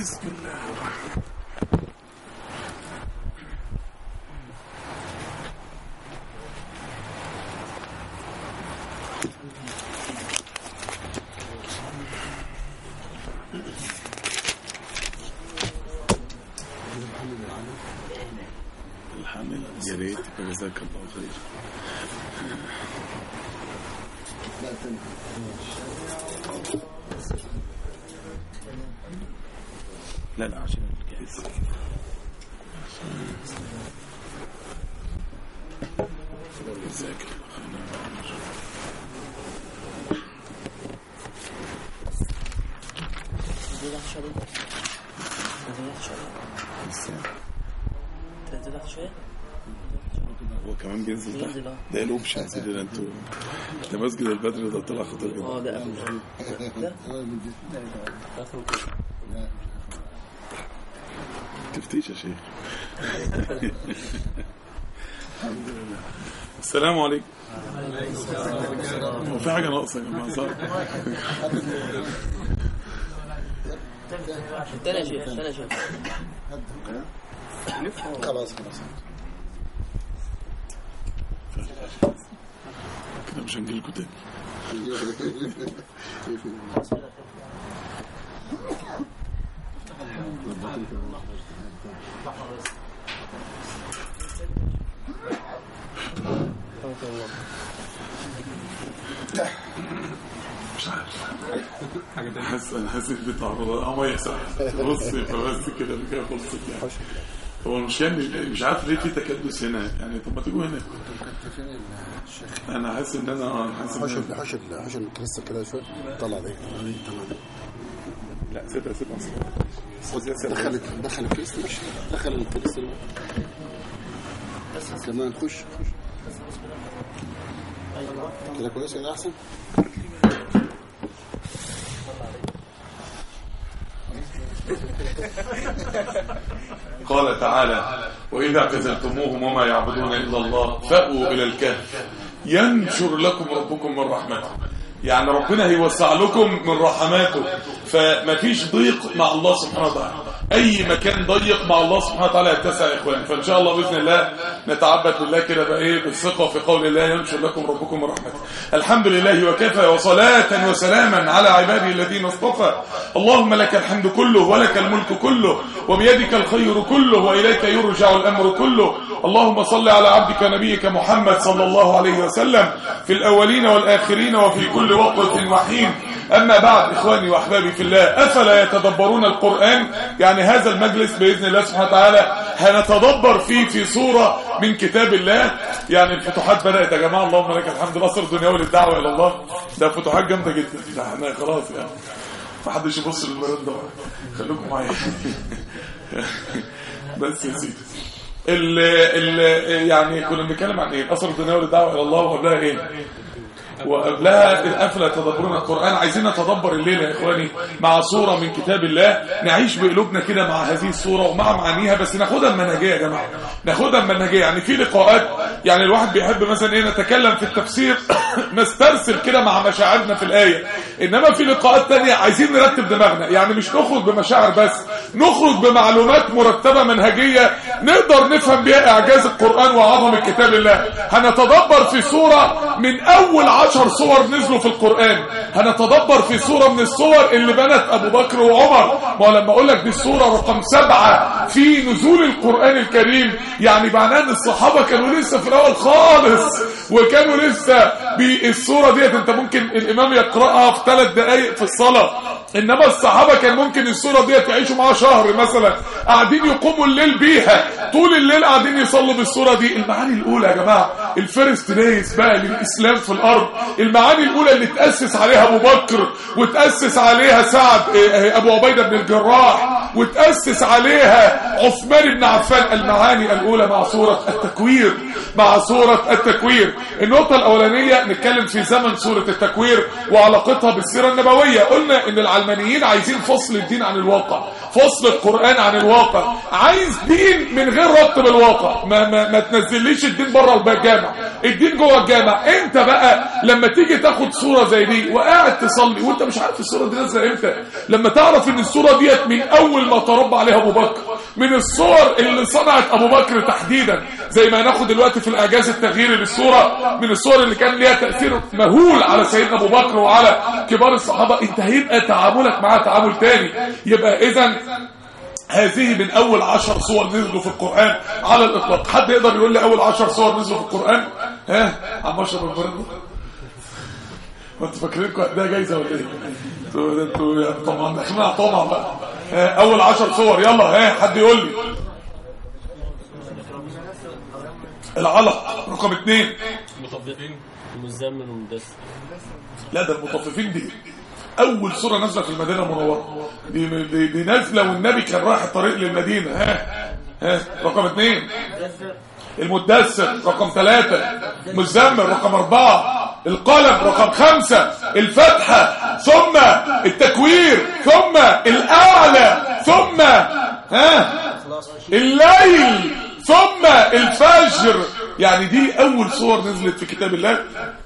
بسم الله الرحمن الحامل يا ريت جزاك الله خير لا لا عشان الجهاز جزاك الله خير تزيد شوية تزيد شوية تزيد شوية هو كمان بينزل تحت بينزل اه ده الاوبشن اللي انتوا ده مسجد البدر ده طلع خطر جدا اه ده أهم ده آخره كده تفتيش يا شيخ السلام عليكم هو في حاجه ناقصه يا جماعه صح تاني يا شيخ تاني يا شيخ خلاص خلاص كده مش هنجيلكوا تاني مش عارف حاسس انا حاسس بتعرض اه ما يحصل بص فبس كده كده خلصت يعني هو المشكله إن مش عارف ليه في تكدس هنا يعني طب ما تيجوا هنا فين الشيخ انا حاسس ان انا أنا حاسس حوش ان ال- حوش ال- حوش الكريستا كده شويه طلع عليه طلع لا سيبها سيبها سيبها دخل دخل الكريستا مش دخل الكريستا كمان خش خش كده كويس كده احسن قال تعالى وإذا اعتزلتموهم وما يعبدون إلا الله فأووا إلى الكهف ينشر لكم ربكم من رحمته يعني ربنا هيوسع لكم من رحماته فما فيش ضيق مع الله سبحانه وتعالى أي مكان ضيق مع الله سبحانه وتعالى يتسع يا إخوان فإن شاء الله بإذن الله نتعبد بالله كده بقى إيه بالثقة في قول الله ينشر لكم ربكم من رحمته الحمد لله وكفى وصلاة وسلاما على عباده الذين اصطفى اللهم لك الحمد كله ولك الملك كله وبيدك الخير كله وإليك يرجع الأمر كله اللهم صل على عبدك ونبيك محمد صلى الله عليه وسلم في الأولين والآخرين وفي كل وقت وحين أما بعد إخواني وأحبابي في الله أفلا يتدبرون القرآن يعني هذا المجلس بإذن الله سبحانه وتعالى هنتدبر فيه في صورة من كتاب الله يعني الفتوحات بدأت يا جماعة اللهم لك الحمد نصر الدنيا وللدعوة إلى الله ده فتوحات جامدة جدا ده احنا خلاص يعني ما حدش يبص للمرض ده خليكم معايا بس يا سيدي ال ال يعني كنا بنتكلم عن ايه اثر الدنيا والدعوه الى الله وقبلها ايه وقبلها افلا تدبرون القران عايزين نتدبر الليله يا اخواني مع صوره من كتاب الله نعيش بقلوبنا كده مع هذه الصوره ومع معانيها بس ناخدها بمنهجيه يا جماعه ناخدها بمنهجيه يعني في لقاءات يعني الواحد بيحب مثلا ايه نتكلم في التفسير نسترسل كده مع مشاعرنا في الايه انما في لقاءات تانية عايزين نرتب دماغنا يعني مش نخرج بمشاعر بس نخرج بمعلومات مرتبه منهجيه نقدر نفهم بيها اعجاز القران وعظمه كتاب الله هنتدبر في سوره من اول عشر صور نزلوا في القرآن هنتدبر في سورة من الصور اللي بنت أبو بكر وعمر ما هو لما أقول لك دي السورة رقم سبعة في نزول القرآن الكريم يعني معناه أن الصحابة كانوا لسه في الأول خالص وكانوا لسه بالسورة ديت أنت ممكن الإمام يقرأها في ثلاث دقايق في الصلاة إنما الصحابة كان ممكن السورة ديت يعيشوا معاها شهر مثلا قاعدين يقوموا الليل بيها طول الليل قاعدين يصلوا بالسورة دي المعاني الأولى يا جماعة الفيرست دايز بقى للإسلام في الأرض المعاني الأولى اللي تأسس عليها أبو بكر وتأسس عليها سعد أبو عبيدة بن الجراح وتأسس عليها عثمان بن عفان المعاني الأولى مع سورة التكوير مع سورة التكوير النقطة الأولانية نتكلم في زمن سورة التكوير وعلاقتها بالسيرة النبوية قلنا إن العلمانيين عايزين فصل الدين عن الواقع فصل القرآن عن الواقع عايز دين من غير ربط بالواقع ما, ما, ما تنزليش الدين بره الجامع الدين جوه الجامع انت بقى لما تيجي تاخد صورة زي دي وقاعد تصلي وانت مش عارف الصورة دي نازله امتى لما تعرف ان الصورة ديت من اول اول ما تربى عليها ابو بكر من الصور اللي صنعت ابو بكر تحديدا زي ما هناخد دلوقتي في الاعجاز التغييري للصوره من الصور اللي كان ليها تاثير مهول على سيدنا ابو بكر وعلى كبار الصحابه انت هيبقى تعاملك معاه تعامل تاني يبقى اذا هذه من اول عشر صور نزلوا في القرآن على الاطلاق حد يقدر يقول لي اول عشر صور نزلوا في القرآن ها عم اشرب البرد وانتوا فاكرينكم ده جايزه ولا ايه انتوا انتوا يعني طبعا داخلين طبعا بقى ها اول عشر صور يلا ها حد يقول لي العلق رقم اثنين مطبقين المزمل والمدثر لا ده المطففين دي اول سوره نازله في المدينه المنوره دي, دي, دي نازله والنبي كان رايح الطريق للمدينه ها ها رقم اثنين المدثر رقم ثلاثة مزمل رقم أربعة القلم رقم خمسة الفتحة ثم التكوير ثم الأعلى ثم ها الليل ثم الفجر يعني دي أول صور نزلت في كتاب الله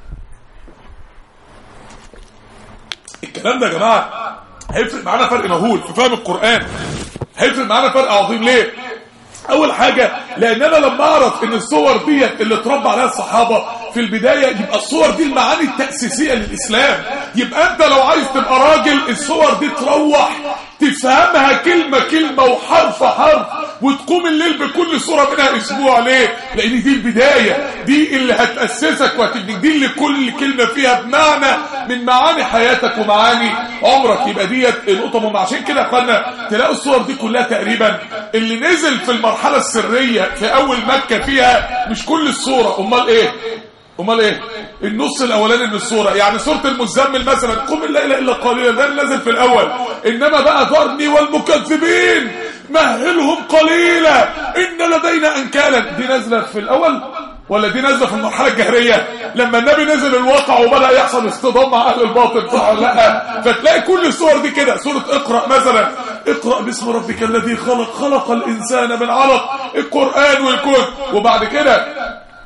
الكلام ده يا جماعة هيفرق معانا فرق مهول في فهم القرآن هيفرق معانا فرق عظيم ليه اول حاجة لان انا لما اعرف ان الصور ديت اللي اتربى عليها الصحابة في البداية يبقى الصور دي المعاني التأسيسية للإسلام يبقى انت لو عايز تبقى راجل الصور دي تروح تفهمها كلمة كلمة وحرف حرف وتقوم الليل بكل صورة منها اسبوع ليه لان دي البداية دي اللي هتأسسك وهتديك دي اللي كل كلمة فيها بمعنى من معاني حياتك ومعاني عمرك يبقى ديت النقطة مهمة عشان كده يا اخوانا تلاقوا الصور دي كلها تقريبا اللي نزل في المرحلة السرية في اول مكة فيها مش كل الصورة امال ايه امال ايه النص الاولاني من الصوره يعني سوره المزمل مثلا قم الليل الا قليلا ده اللي نازل في الاول انما بقى ذرني والمكذبين مهلهم قليلا ان لدينا انكالا دي نازله في الاول ولا دي نازله في المرحله الجهريه لما النبي نزل الواقع وبدا يحصل اصطدام مع اهل الباطل صح ولا لا فتلاقي كل الصور دي كده سوره اقرا مثلا اقرا باسم ربك الذي خلق خلق الانسان من علق القران والكون وبعد كده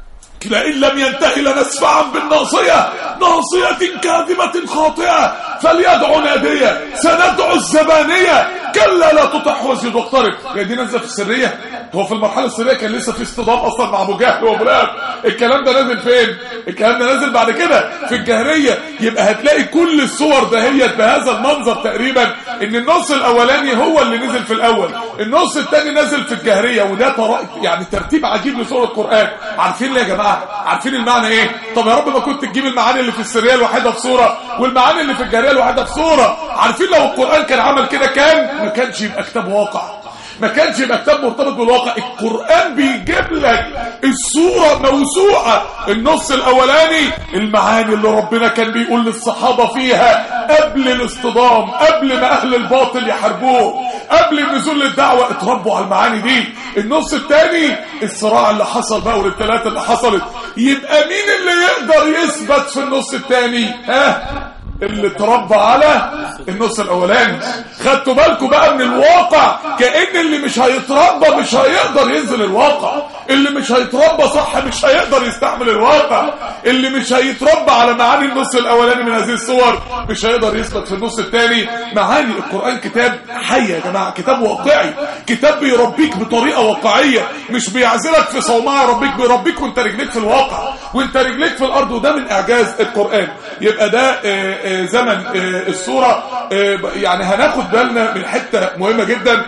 لئن لم ينتهي لنسفعا بالناصية ناصية كاذبة خاطئة فليدعو نادية سندعو الزبانية كلا لا تطح واسجد واقترب يعني دي نازله في السرية هو في المرحلة السرية كان لسه في اصطدام اصلا مع ابو جهل وابو لهب الكلام ده نازل فين الكلام ده نازل بعد كده في الجهرية يبقى هتلاقي كل الصور دهيت بهذا المنظر تقريبا ان النص الاولاني هو اللي نزل في الاول النص الثاني نزل في الجهرية وده تر... يعني ترتيب عجيب لسور القرآن عارفين ليه يا جماعة عارفين المعنى ايه طب يا رب ما كنت تجيب المعاني اللي في السرية الواحدة في صورة والمعاني اللي في الجهرية الواحدة في صورة عارفين لو القرآن كان عمل كده كان ما كانش يبقى كتاب واقع ما كانش يبقى كتاب مرتبط بالواقع القرآن بيجيب لك الصورة موسوعة النص الأولاني المعاني اللي ربنا كان بيقول للصحابة فيها قبل الاصطدام قبل ما أهل الباطل يحاربوه قبل نزول للدعوة اتربوا على المعاني دي النص الثاني الصراع اللي حصل بقى والثلاثة اللي حصلت يبقى مين اللي يقدر يثبت في النص الثاني ها اللي اتربى على النص الاولاني خدتوا بالكم بقى من الواقع كأن اللي مش هيتربى مش هيقدر ينزل الواقع اللي مش هيتربى صح مش هيقدر يستحمل الواقع اللي مش هيتربى على معاني النص الاولاني من هذه الصور مش هيقدر يثبت في النص الثاني معاني القرآن كتاب حي يا جماعة كتاب واقعي كتاب بيربيك بطريقة واقعية مش بيعزلك في صومعة يربيك بيربيك وانت رجليك في الواقع وانت رجليك في الارض وده من اعجاز القرآن يبقى ده آآ آآ زمن الصورة يعني هناخد بالنا من حتة مهمة جدا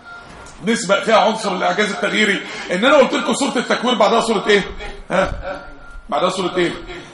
نسبق فيها عنصر الاعجاز التغييري ان انا قلت لكم سورة التكوير بعدها سورة ايه ها بعدها سورة ايه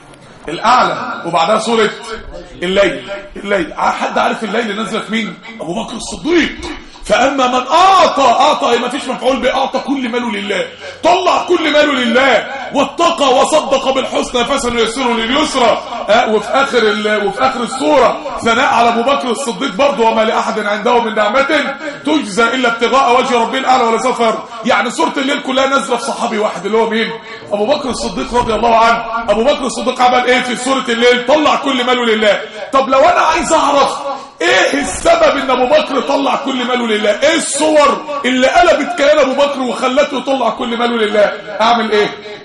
الاعلى وبعدها سورة الليل الليل حد عارف الليل اللي نزل في مين ابو بكر الصديق فاما من اعطى اعطى ما فيش مفعول به اعطى كل ماله لله طلع كل ماله لله واتقى وصدق بالحسنى فسنيسره لليسرى أه وفي اخر وفي اخر السوره ثناء على ابو بكر الصديق برضه وما لاحد عنده من نعمه تجزى الا ابتغاء وجه ربه الاعلى ولا سفر يعني سوره الليل كلها نازله في صحابي واحد اللي هو مين ابو بكر الصديق رضي الله عنه ابو بكر الصديق عمل ايه في سوره الليل طلع كل ماله لله طب لو انا عايز اعرف ايه السبب ان ابو بكر طلع كل ماله لله ايه الصور اللي قلبت كيان ابو بكر وخلته يطلع كل ماله لله اعمل ايه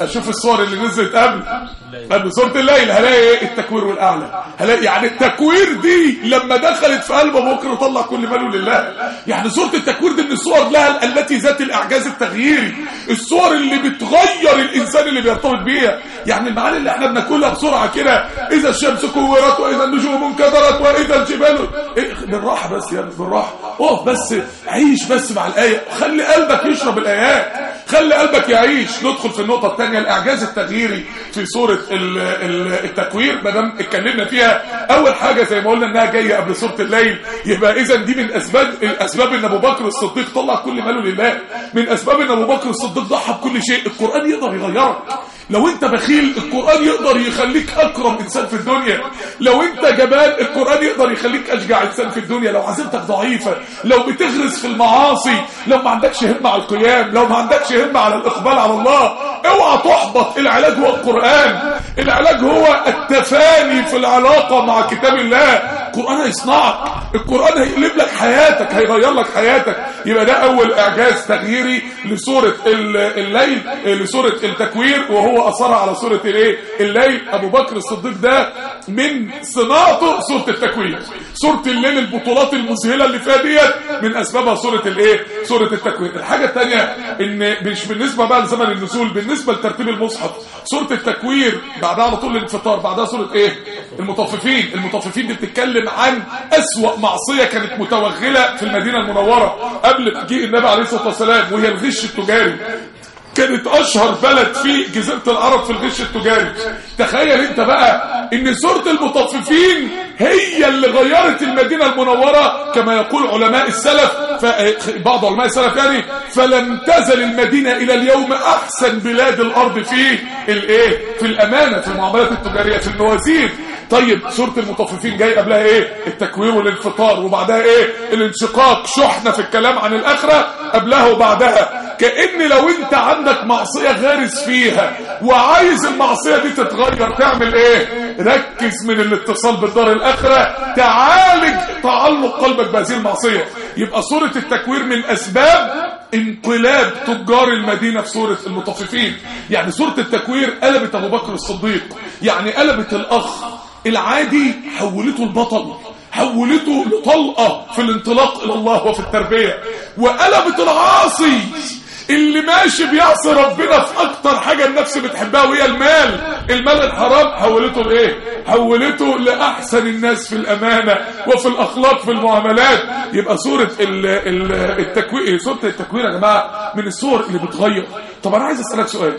اشوف الصور اللي نزلت قبل قبل سوره الليل هلاقي ايه التكوير والاعلى هلاقي يعني التكوير دي لما دخلت في قلب ابو بكر طلع كل ماله لله يعني سوره التكوير دي من الصور لها التي ذات الاعجاز التغييري الصور اللي بتغير الانسان اللي بيرتبط بيها يعني المعاني اللي احنا بناكلها بسرعه كده اذا الشمس كورت واذا النجوم انكدرت واذا الجبال إيه بالراحه بس يا ابني بالراحه اقف بس عيش بس مع الايه خلي قلبك يشرب الايات خلي قلبك يعيش ندخل في النقطه الثانيه الاعجاز التغييري في سوره ال- ال- التكوير ما دام اتكلمنا فيها اول حاجه زي ما قلنا انها جايه قبل سوره الليل يبقى اذا دي من اسباب الاسباب ان ابو بكر الصديق طلع كل ماله لله من اسباب ان ابو بكر الصديق ضحى بكل شيء القران يقدر يغيرك لو انت بخيل القرآن يقدر يخليك اكرم انسان في الدنيا لو انت جبان القرآن يقدر يخليك اشجع انسان في الدنيا لو عزيمتك ضعيفة لو بتغرس في المعاصي لو ما عندكش همة على القيام لو ما عندكش همة على الاقبال على الله اوعى تحبط العلاج هو القرآن العلاج هو التفاني في العلاقة مع كتاب الله القرآن هيصنعك القرآن هيقلب لك حياتك هيغير لك حياتك يبقى ده اول اعجاز تغييري لسورة ال- الليل لسورة التكوير وهو اثر على سورة الايه الليل ابو بكر الصديق ده من صناعته سورة التكوير سورة الليل البطولات المذهلة اللي فيها ديت من اسبابها سورة الايه سورة التكوير الحاجة الثانية ان مش بالنسبة بقى لزمن النزول بالنسبة لترتيب المصحف سورة التكوير بعدها على طول الانفطار بعدها سورة ايه المطففين المطففين دي بتتكلم عن اسوأ معصية كانت متوغلة في المدينة المنورة قبل مجيء النبي عليه الصلاة والسلام وهي الغش التجاري كانت اشهر بلد في جزيرة العرب في الغش التجاري تخيل انت بقى ان سورة المطففين هي اللي غيرت المدينة المنورة كما يقول علماء السلف ف- بعض علماء السلف يعني فلم تزل المدينة الى اليوم احسن بلاد الارض في الايه في الامانة في المعاملات التجارية في الموازين طيب سورة المطففين جاي قبلها ايه التكوير والانفطار وبعدها ايه الانشقاق شحنة في الكلام عن الاخرة قبلها وبعدها كأن لو انت عندك معصية غارس فيها وعايز المعصية دي تتغير تعمل ايه ركز من الاتصال بالدار الاخرة تعالج تعلق قلبك بهذه المعصية يبقى سورة التكوير من اسباب انقلاب تجار المدينة في سورة المطففين يعني سورة التكوير قلبت ابو بكر الصديق يعني قلبت الاخ العادي حولته البطل حولته لطلقة في الانطلاق إلى الله وفي التربية وقلبت العاصي اللي ماشي بيعصي ربنا في أكتر حاجة النفس بتحبها وهي المال المال الحرام حولته لإيه؟ حولته لأحسن الناس في الأمانة وفي الأخلاق في المعاملات يبقى سورة ال- ال- التكوير سورة التكوير يا جماعة من الصور اللي بتغير طب أنا عايز أسألك سؤال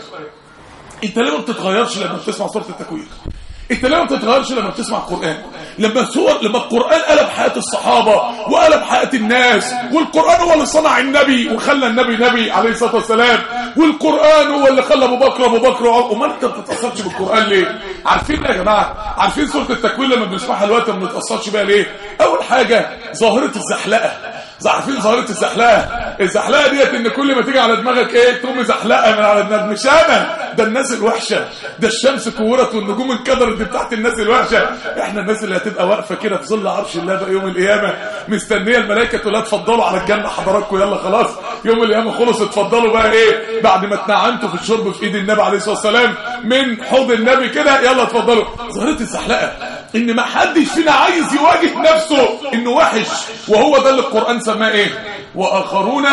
انت ليه ما بتتغيرش لما بتسمع سوره التكوير انت ليه ما بتتغيرش لما بتسمع القران لما سور لما القران قلب حياه الصحابه وقلب حياه الناس والقران هو اللي صنع النبي وخلى النبي نبي عليه الصلاه والسلام والقران هو اللي خلى ابو بكر ابو بكر وعمر امال انت ما بتتاثرش بالقران ليه عارفين يا جماعه عارفين سوره التكوير لما بنسمعها دلوقتي ما بنتاثرش بيها ليه اول حاجه ظاهره الزحلقه عارفين ظاهره الزحلقه الزحلقه ديت ان كل ما تيجي على دماغك ايه تقوم زحلقه من على دماغك مش انا ده الناس الوحشه ده الشمس كورت والنجوم انكدرت دي بتاعت الناس الوحشه احنا الناس اللي هتبقى واقفه كده في ظل عرش الله بقى يوم القيامه مستنيه الملائكه تقول لها اتفضلوا على الجنه حضراتكم يلا خلاص يوم القيامه خلص اتفضلوا بقى ايه بعد ما اتنعنتوا في الشرب في ايد النبي عليه الصلاه والسلام من حوض النبي كده يلا اتفضلوا ظاهره الزحلقه ان ما حدش فينا عايز يواجه نفسه انه وحش وهو ده اللي القران سماه ايه واخرون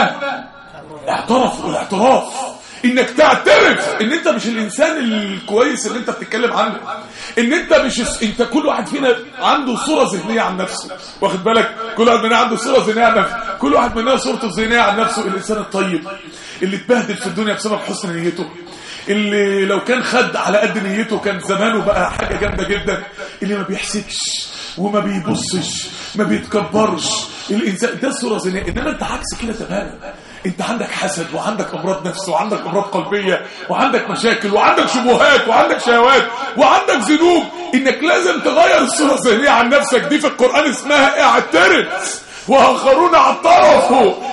اعترفوا الاعتراف انك تعترف ان انت مش الانسان الكويس اللي انت بتتكلم عنه ان انت مش انت كل واحد فينا عنده صوره ذهنيه عن نفسه واخد بالك كل واحد مننا عنده صوره ذهنيه عن نفسه كل واحد مننا صورته الذهنيه عن نفسه الانسان الطيب اللي اتبهدل في الدنيا بسبب حسن نيته اللي لو كان خد على قد نيته كان زمانه بقى حاجه جامده جدا اللي ما بيحسدش وما بيبصش ما بيتكبرش الانسان ده الصوره ذهنيه انما انت عكس كده تماما انت عندك حسد وعندك امراض نفس وعندك امراض قلبيه وعندك مشاكل وعندك شبهات وعندك شهوات وعندك ذنوب انك لازم تغير الصوره الذهنيه عن نفسك دي في القران اسمها اعترف واخرون اعترفوا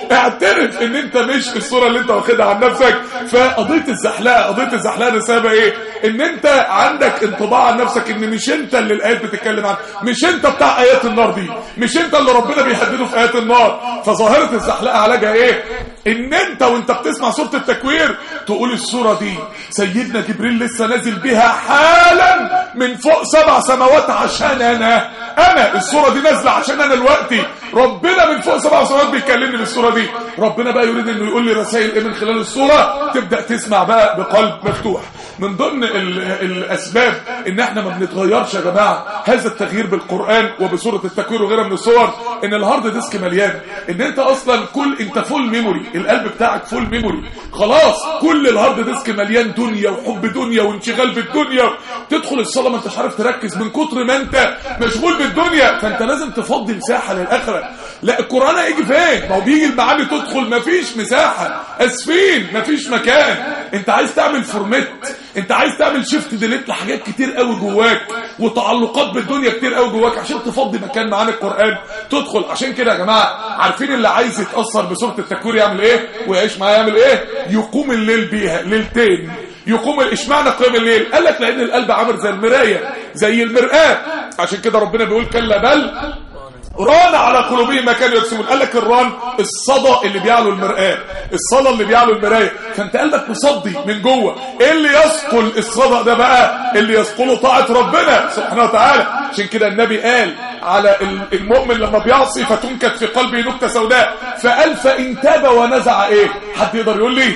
اعترف ان انت مش الصوره اللي انت واخدها عن نفسك فقضيه الزحلقه قضيه الزحلقه رساله ايه ان انت عندك انطباع عن نفسك ان مش انت اللي الايات بتتكلم عنها مش انت بتاع ايات النار دي مش انت اللي ربنا بيهدده في ايات النار فظاهره الزحلقه علاجها ايه ان انت وانت بتسمع سوره التكوير تقول السوره دي سيدنا جبريل لسه نازل بيها حالا من فوق سبع سماوات عشان انا انا السوره دي نازله عشان انا دلوقتي ربنا من فوق سبع سماوات بيكلمني بالسوره دي ربنا بقى يريد انه يقول لي رسائل ايه من خلال السوره تبدا تسمع بقى بقلب مفتوح من ضمن ال- الاسباب ان احنا ما بنتغيرش يا جماعه هذا التغيير بالقران وبسوره التكوير وغيرها من الصور ان الهارد ديسك مليان ان انت اصلا كل انت فول ميموري القلب بتاعك فول ميموري خلاص كل الهارد ديسك مليان دنيا وحب دنيا وانشغال بالدنيا تدخل الصلاه ما انتش عارف تركز من كتر ما انت مشغول بالدنيا فانت لازم تفضي مساحه للاخره لا القران هيجي فين ما هو بيجي المعاني تدخل مفيش مساحه اسفين مفيش مكان انت عايز تعمل فورميت انت عايز تعمل شيفت ديليت لحاجات كتير قوي جواك وتعلقات بالدنيا كتير قوي جواك عشان تفضي مكان معاني القران تدخل عشان كده يا جماعه عارفين اللي عايز يتاثر بسوره التكوير يعمل ايه ويعيش معاها يعمل ايه يقوم الليل بيها ليلتين يقوم اشمعنى قيام الليل قال لك لان القلب عامل زي المرايه زي المرآه عشان كده ربنا بيقول كلا بل ران على قلوبهم ما كانوا يكسبون قال لك الران الصدى اللي بيعلو المرآة الصدى اللي بيعلو المراية فانت قلبك مصدي من جوه ايه اللي يثقل الصدى ده بقى اللي يثقله طاعة ربنا سبحانه وتعالى عشان كده النبي قال على ال- المؤمن لما بيعصي فتنكت في قلبه نكتة سوداء فقال فإن تاب ونزع ايه حد يقدر يقول لي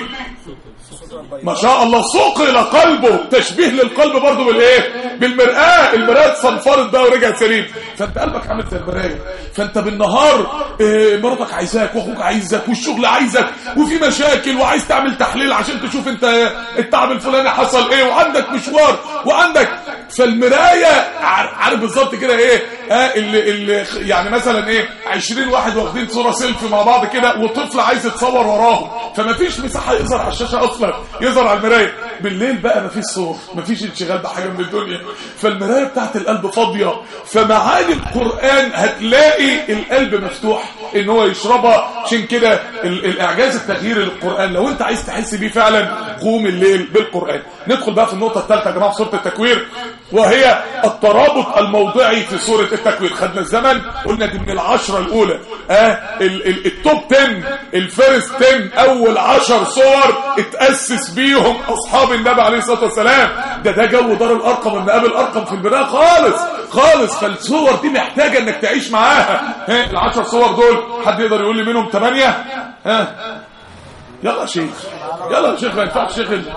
ما شاء الله صقل قلبه تشبيه للقلب برضه بالايه بالمرآة المرآة صنفرت بقى ورجعت سليم فانت قلبك عامل زي المراية فانت بالنهار إيه مراتك عايزاك واخوك عايزك والشغل عايزك وفي مشاكل وعايز تعمل تحليل عشان تشوف انت التعب الفلاني حصل ايه وعندك مشوار وعندك فالمراية عار- عارف بالظبط كده ايه اه اللي اللي يعني مثلا ايه 20 واحد واخدين صورة سيلفي مع بعض كده وطفل عايز يتصور وراهم فمفيش مساحة يظهر على الشاشة اصلا يظهر على المراية بالليل بقى مفيش صور مفيش انشغال بحاجة من الدنيا فالمراية بتاعت القلب فاضية فمعاني القرآن هتلاقي القلب مفتوح ان هو يشربها عشان كده ال- الاعجاز التغييري للقرآن لو انت عايز تحس بيه فعلا قوم الليل بالقرآن ندخل بقى في النقطة الثالثة يا جماعة في سورة التكوير وهي الترابط الموضعي في سورة التكوير خدنا الزمن قلنا دي من العشرة الأولى اه ال ال التوب 10 الفيرست 10 أول عشر صور اتأسس بيهم أصحاب النبي عليه الصلاة والسلام ده ده جو دار الأرقم إن قابل أرقم في البداية خالص خالص فالصور دي محتاجة إنك تعيش معاها ها العشر صور دول حد يقدر يقول لي منهم ثمانية ها يلا يا شيخ يلا يا شيخ ما ينفعش شيخ ال-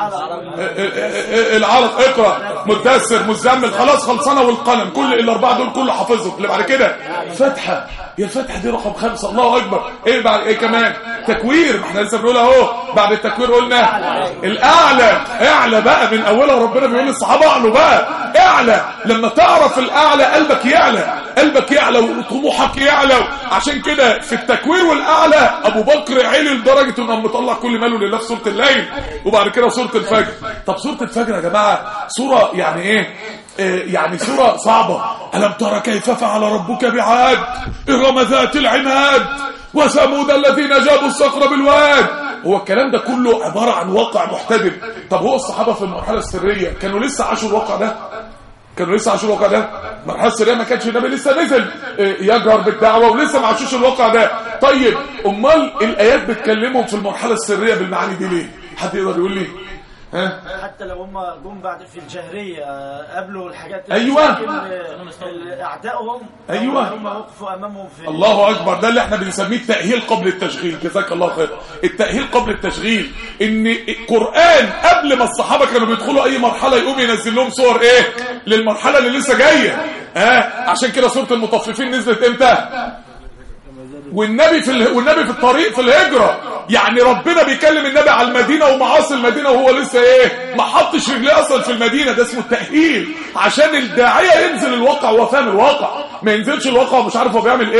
العرض اقرا مدثر مزمل خلاص خلصانه والقلم كل الاربعه دول كله حافظهم اللي بعد كده فتحه يا الفتحه دي رقم خمسة الله اكبر ايه بعد ايه كمان تكوير ما احنا لسه بنقول اهو بعد التكوير قلنا الاعلى اعلى بقى من اولها ربنا بيقول للصحابه اعلوا بقى اعلى لما تعرف الاعلى قلبك يعلى قلبك يعلى وطموحك يعلى عشان كده في التكوير والاعلى ابو بكر علي لدرجه انه قام مطلع كل ماله لله في سوره الليل وبعد كده سوره الفجر طب سوره الفجر يا جماعه سوره يعني ايه إيه يعني سورة صعبة ألم ترى كيف فعل ربك بعاد إرم ذات العماد وثمود الذين جابوا الصخر بالواد هو الكلام ده كله عبارة عن واقع محتدم طب هو الصحابة في المرحلة السرية كانوا لسه عاشوا الواقع ده كانوا لسه عاشوا الواقع ده المرحله السريه ما كانش النبي لسه نزل إيه، يجهر بالدعوه ولسه ما عاشوش الواقع ده طيب امال الايات بتكلمهم في المرحله السريه بالمعاني دي ليه حد يقدر يقول لي ها حتى لو هم جم بعد في الجهرية آه، قبلوا الحاجات أيوة. لكن، آه، ال- أعدائهم أيوة. هم وقفوا أمامهم في الله اكبر ده اللي احنا بنسميه التاهيل قبل التشغيل جزاك الله خير التاهيل قبل التشغيل ان القران قبل ما الصحابه كانوا بيدخلوا اي مرحله يقوم ينزل لهم صور ايه للمرحله اللي لسه جايه ها عشان كده سوره المطففين نزلت امتى والنبي في ال... والنبي في الطريق في الهجرة يعني ربنا بيكلم النبي على المدينة ومعاصي المدينة وهو لسه ايه ما حطش رجليه اصلا في المدينة ده اسمه التأهيل عشان الداعية ينزل الواقع وهو فاهم الواقع ما ينزلش الواقع ومش عارف هو بيعمل ايه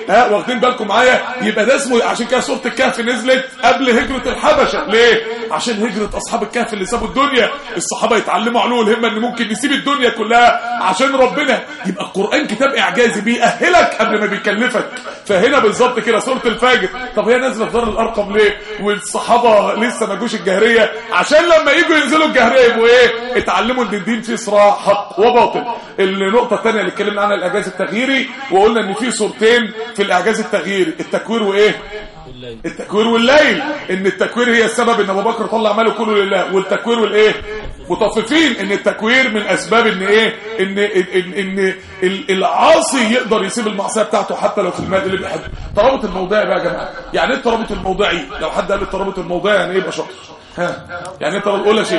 ها واخدين بالكم معايا يبقى ده اسمه عشان كده سوره الكهف نزلت قبل هجره الحبشه ليه عشان هجره اصحاب الكهف اللي سابوا الدنيا الصحابه يتعلموا علو الهمه ان ممكن نسيب الدنيا كلها عشان ربنا يبقى القران كتاب اعجازي بيأهلك قبل ما بيكلفك فهنا بالظبط كده سوره الفجر طب هي نازله في دار الارقم ليه والصحابه لسه ما جوش الجهريه عشان لما يجوا ينزلوا الجهريه يبقوا ايه اتعلموا ان الدين فيه صراع حق وباطل النقطه الثانيه اللي اتكلمنا عنها الاعجاز التغييري وقلنا ان في صورتين في الاعجاز التغييري التكوير وايه والليل التكوير والليل ان التكوير هي السبب ان ابو بكر طلع ماله كله لله والتكوير والايه مطففين ان التكوير من اسباب ان ايه ان ان, إن ال- العاصي يقدر يسيب المعصيه بتاعته حتى لو في المال اللي بيحبه ترابط الموضعي بقى يا جماعه يعني ايه الترابط الموضعي لو حد قال لي الترابط الموضعي يعني ايه يبقى شاطر ها يعني انت قول يا شيخ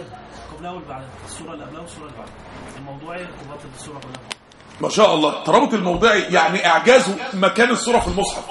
قبلها والبعدها الصورة اللي قبلها والصورة اللي بعدها الموضوعي ارتباط الصورة كلها ما شاء الله الترابط الموضعي يعني اعجازه مكان الصوره في المصحف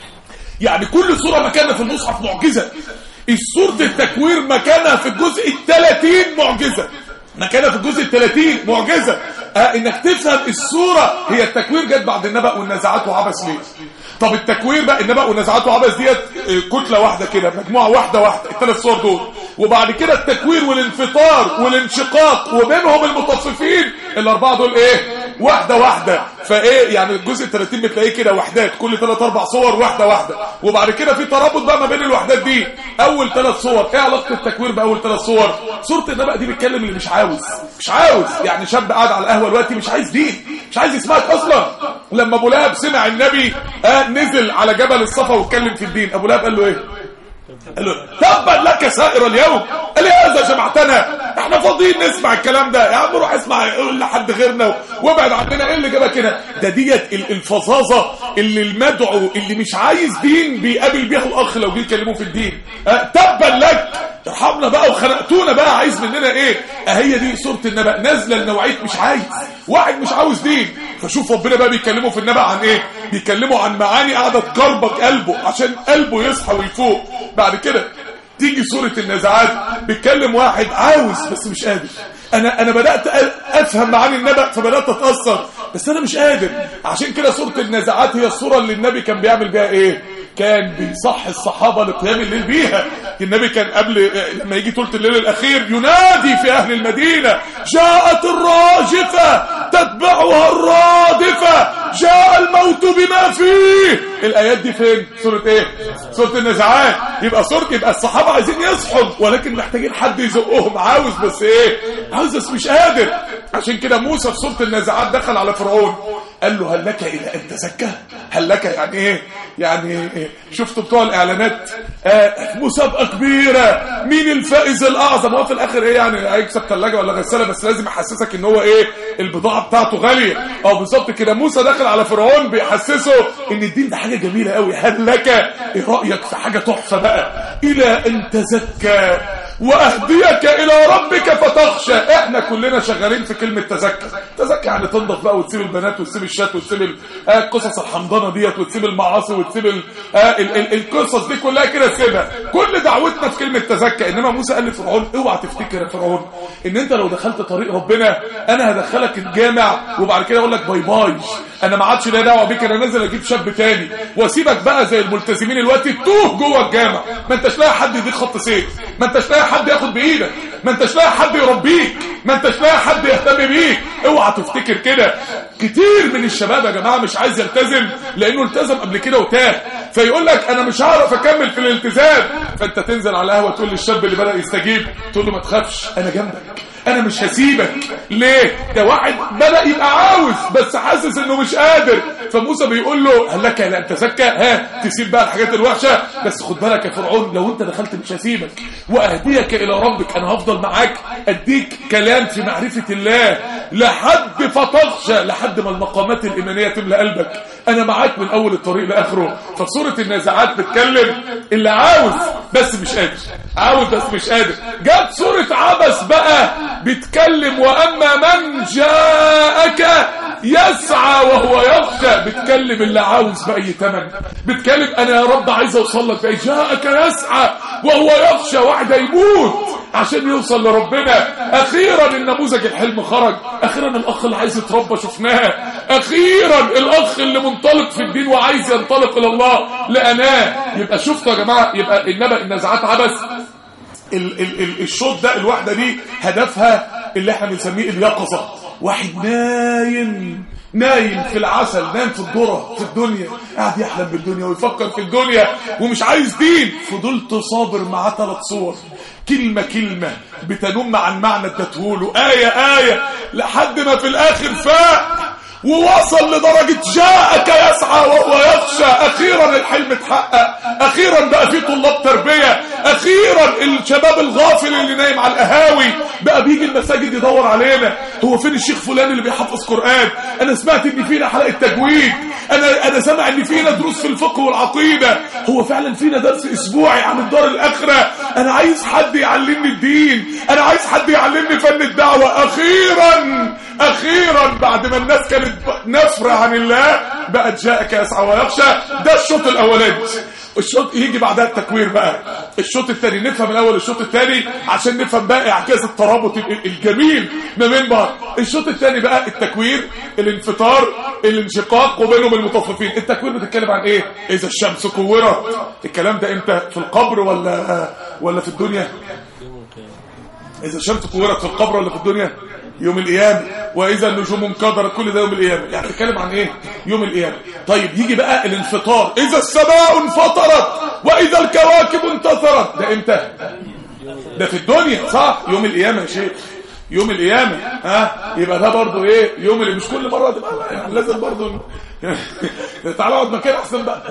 يعني كل صوره مكانها في المصحف معجزه الصوره التكوير مكانها في الجزء الثلاثين معجزه مكانها في الجزء الثلاثين معجزه آه انك تفهم الصوره هي التكوير جت بعد النبأ والنزعات وعبس ليه طب التكوير بقى النبأ والنزعات وعبس ديت آه، كتله واحده كده مجموعه واحده واحده الثلاث صور دول وبعد كده التكوير والانفطار والانشقاق وبينهم المطففين الاربعه دول ايه واحده واحده فايه يعني الجزء ال 30 بتلاقيه كده وحدات كل ثلاث اربع صور واحده واحده وبعد كده في ترابط بقى ما بين الوحدات دي اول ثلاث صور ايه علاقه التكوير باول ثلاث صور سوره النبأ دي بتكلم اللي مش عاوز مش عاوز يعني شاب قاعد على القهوه دلوقتي مش عايز دين مش عايز يسمعك اصلا لما ابو لهب سمع النبي آه نزل على جبل الصفا واتكلم في الدين ابو لهب قال له ايه قال له تبا لك سائر اليوم قال لي هذا جمعتنا احنا فاضيين نسمع الكلام ده يا عم روح اسمع قول لحد غيرنا وابعد عننا ايه اللي جابك هنا ده ديت ال- الفظاظه اللي المدعو اللي مش عايز دين بيقابل بيها الاخ لو جه يكلموه في الدين اه تبا لك ارحمنا بقى وخنقتونا بقى عايز مننا ايه هي دي سوره النبأ نازله لنوعيه مش عايز واحد مش عاوز دين فشوف ربنا بقى بيكلموا في النبأ عن ايه بيكلموا عن معاني قاعده تجربك قلبه عشان قلبه يصحى ويفوق بعد كده تيجي سورة النزعات بيتكلم واحد عاوز بس مش قادر انا انا بدات أ- افهم معاني النبأ فبدات اتاثر بس انا مش قادر عشان كده سوره النزعات هي الصوره اللي النبي كان بيعمل بيها ايه كان بيصح الصحابه لقيام الليل بيها النبي كان قبل لما يجي ثلث الليل الاخير ينادي في اهل المدينه جاءت الراجفه تتبعها الرادفه جاء الموت بما فيه الايات دي فين سوره ايه سوره النزعات يبقى سوره يبقى الصحابه عايزين يصحوا ولكن محتاجين حد يزقهم عاوز بس ايه عاوز بس مش قادر عشان كده موسى في سوره النزعات دخل على فرعون قال له هل لك الى ان تزكى هل لك يعني ايه يعني إيه؟ شفتوا بتوع الاعلانات آه مسابقه كبيره مين الفائز الاعظم هو في الاخر ايه يعني هيكسب ثلاجه ولا غساله بس لازم يحسسك ان هو ايه البضاعه بتاعته غاليه اه بالظبط كده موسى دخل على فرعون بيحسسه ان الدين ده حاجه جميله قوي هل لك ايه رايك في حاجه تحفه بقى الى ان تزكى واهديك الى ربك فتخشى احنا كلنا شغالين في كلمه تزكى تزكى يعني تنضف بقى وتسيب البنات وتسيب الشات وتسيب ال- آه، القصص الحمضانه ديت وتسيب المعاصي وتسيب ال- آه، ال- ال- القصص دي كلها كده تسيبها كل دعوتنا في كلمه تزكى انما موسى قال لفرعون اوعى تفتكر يا فرعون ان انت لو دخلت طريق ربنا انا هدخلك الجامع وبعد كده اقول لك باي باي انا ما عادش ليا دعوه بيك انا نازل اجيب شاب تاني واسيبك بقى زي الملتزمين دلوقتي تتوه جوه الجامع ما انتش لاقي حد يديك خط سير ما انتش لاقي حد ياخد بايدك ما انتش لاقي حد يربيك ما انتش لاقي حد يهتم بيك اوعى تفتكر كده كتير من الشباب يا جماعه مش عايز يلتزم لانه التزم قبل كده وتاه فيقول لك انا مش هعرف اكمل في الالتزام فانت تنزل على القهوه تقول للشاب اللي بدا يستجيب تقول له ما تخافش انا جنبك انا مش هسيبك ليه ده واحد بدا يبقى عاوز بس حاسس انه مش قادر فموسى بيقول له هل لك لا انت زكى ها تسيب بقى الحاجات الوحشه بس خد بالك يا فرعون لو انت دخلت مش هسيبك واهديك الى ربك انا هفضل معاك اديك كلام في معرفه الله لحد فتخشى لحد ما المقامات الايمانيه تملى قلبك انا معاك من اول الطريق لاخره فسوره النازعات بتتكلم اللي عاوز بس مش قادر عاوز بس مش قادر جت سوره عبس بقى بتكلم واما من جاءك يسعى وهو يخشى بتكلم اللي عاوز باي ثمن بتكلم انا يا رب عايز اوصل لك باي جاءك يسعى وهو يخشى واحد يموت عشان يوصل لربنا اخيرا النموذج الحلم خرج اخيرا الاخ اللي عايز يتربى شفناه اخيرا الاخ اللي منطلق في الدين وعايز ينطلق الى الله لقناه يبقى شفتوا يا جماعه يبقى النبأ النزعات عبث ال ال ال الشوط ده الواحدة دي هدفها اللي احنا بنسميه اليقظة واحد نايم نايم في العسل نايم في الذرة في الدنيا قاعد يحلم بالدنيا ويفكر في الدنيا ومش عايز دين فضلت صابر معاه ثلاث صور كلمة كلمة بتنم عن معنى ادته آية آية لحد ما في الآخر فاق ووصل لدرجة جاءك يسعى وهو يخشى أخيرا الحلم اتحقق أخيرا بقى في طلاب تربية أخيرا الشباب الغافل اللي نايم على القهاوي بقى بيجي المساجد يدور علينا هو فين الشيخ فلان اللي بيحفظ قرآن أنا سمعت إن فينا حلقة تجويد أنا أنا سامع إن فينا دروس في الفقه والعقيدة هو فعلا فينا درس أسبوعي عن الدار الآخرة أنا عايز حد يعلمني الدين أنا عايز حد يعلمني فن الدعوة أخيرا أخيرا بعد ما الناس كانت نفرة عن الله بقت جاءك يسعى ويخشى ده الشوط الأولاني الشوط يجي بعدها التكوير بقى الشوط الثاني نفهم الاول الشوط الثاني عشان نفهم بقى اعجاز الترابط ال- الجميل ما بين بعض الشوط الثاني بقى التكوير الانفطار الانشقاق وبينهم المطففين التكوير بتتكلم عن ايه اذا الشمس كورت الكلام ده امتى في القبر ولا ولا في الدنيا يوم القيامة إذا الشمس كورت في القبر ولا في الدنيا يوم القيامة وإذا النجوم انكدرت كل ده يوم القيامة يعني بتتكلم عن إيه يوم القيامة طيب يجي بقى الانفطار إذا السماء انفطرت وإذا الكواكب انتثرت ده إمتى ده في الدنيا صح يوم القيامة يا شيخ يوم القيامة ها يبقى ده برضو ايه يوم اللي مش كل مرة تبقى يعني لازم برضو تعالى اقعد مكان احسن بقى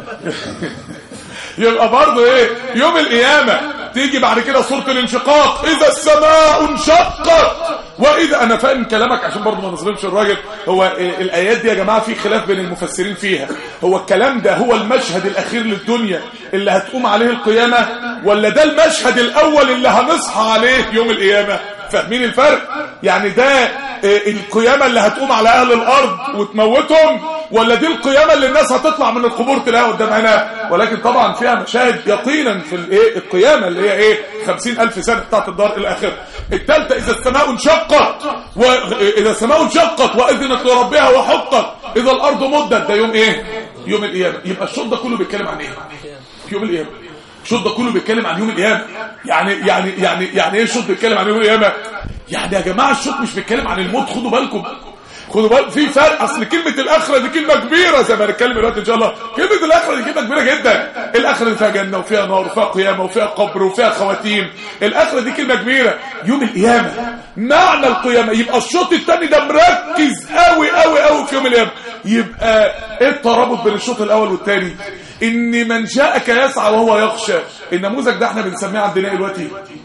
يبقى برضه ايه يوم القيامة تيجي بعد كده سورة الانشقاق اذا السماء انشقت واذا انا فاهم كلامك عشان برضه ما نظلمش الراجل هو إيه الايات دي يا جماعة في خلاف بين المفسرين فيها هو الكلام ده هو المشهد الاخير للدنيا اللي هتقوم عليه القيامة ولا ده المشهد الاول اللي هنصحى عليه يوم القيامة فاهمين الفرق يعني ده إيه القيامة اللي هتقوم على اهل الارض وتموتهم ولا دي القيامة اللي الناس هتطلع من القبور تلاقيها قدام عينها ولكن طبعا فيها مشاهد يقينا في الايه القيامة اللي هي ايه خمسين ألف سنة بتاعت الدار الآخرة الثالثة إذا السماء انشقت وإذا السماء انشقت وأذنت لربها وحقت إذا الأرض مدت ده يوم ايه يوم القيامة يبقى الشوط ده كله بيتكلم عن ايه يوم القيامة الشوط ده كله بيتكلم عن يوم القيامة يعني يعني يعني يعني ايه الشوط بيتكلم عن يوم القيامة يعني يا جماعة الشوط مش بيتكلم عن الموت خدوا بالكم خدوا بالكم في فرق اصل كلمه الاخره دي كلمه كبيره زي ما هنتكلم دلوقتي ان شاء الله كلمه الاخره دي كلمه كبيره جدا الاخره دي فيها جنه وفيها نار وفيها قيامه وفيها قبر وفيها خواتيم الاخره دي كلمه كبيره يوم القيامه معنى القيامه يبقى الشوط الثاني ده مركز قوي قوي قوي في يوم القيامه يبقى ايه الترابط بين الشوط الاول والثاني ان من جاءك يسعى وهو يخشى النموذج ده احنا بنسميه عندنا دلوقتي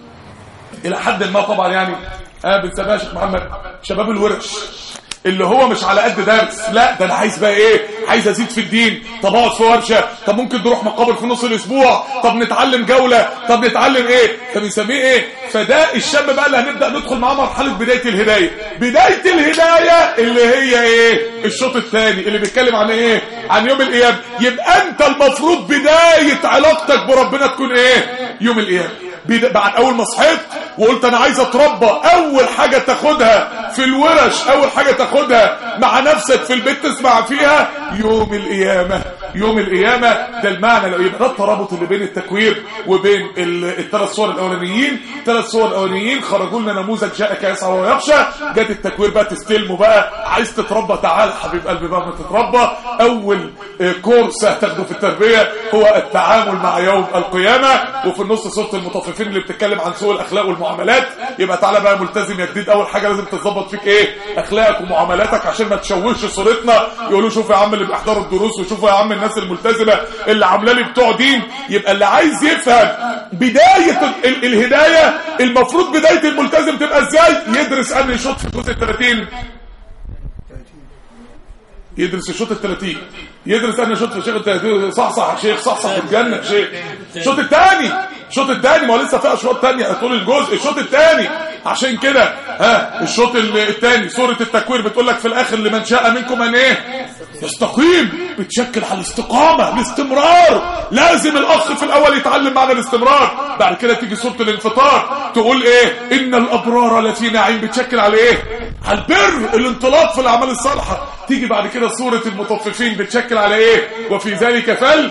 الى حد ما طبعا يعني اه بنسميها يا شيخ محمد شباب الورش اللي هو مش على قد درس لا ده انا عايز بقى ايه عايز ازيد في الدين طب اقعد في ورشه طب ممكن نروح مقابر في نص الاسبوع طب نتعلم جوله طب نتعلم ايه فبنسميه ايه فده الشاب بقى اللي هنبدا ندخل معاه مرحله بدايه الهدايه بدايه الهدايه اللي هي ايه الشوط الثاني اللي بيتكلم عن ايه عن يوم القيامه يبقى انت المفروض بدايه علاقتك بربنا تكون ايه يوم القيامه بد- بعد اول ما صحيت وقلت انا عايز اتربى اول حاجة تاخدها في الورش اول حاجة تاخدها مع نفسك في البيت تسمع فيها يوم القيامة يوم القيامة ده المعنى لو يبقى ده الترابط اللي بين التكوير وبين ال- الثلاث صور الاولانيين ثلاث صور الاولانيين خرجوا لنا نموذج جاءك يسعى ويخشى جت التكوير بقى تستلمه بقى عايز تتربى تعال حبيب قلبي بقى ما تتربى اول آه، كورس هتاخده في التربية هو التعامل مع يوم القيامة وفي النص سورة المطففين اللي بتتكلم عن سوء الاخلاق والمعاملات يبقى تعالى بقى ملتزم يا جديد اول حاجة لازم تظبط فيك ايه اخلاقك ومعاملاتك عشان ما تشوهش صورتنا يقولوا شوفوا يا عم اللي بيحضروا الدروس وشوفوا يا عم الناس الملتزمة اللي عامله لي بتوع دين يبقى اللي عايز يفهم بداية ال- ال- الهداية المفروض بداية الملتزم تبقى ازاي يدرس انهي شوط في الجزء 30 يدرس الشوط ال 30 يدرس انا شوط في الشيخ ال 30 صح صح يا شيخ صح صح في الجنه يا شيخ الشوط الثاني الشوط الثاني ما هو لسه في اشواط ثانيه طول الجزء الشوط الثاني عشان كده ها الشوط الثاني سوره التكوير بتقول لك في الاخر لمن شاء منكم ان ايه يستقيم بتشكل على الاستقامه الاستمرار لازم الاخ في الاول يتعلم معنى الاستمرار بعد كده تيجي سوره الانفطار تقول ايه ان الابرار لفي نعيم بتشكل على ايه على البر الانطلاق في الاعمال الصالحه تيجي بعد كده سوره المطففين بتشكل على ايه وفي ذلك فل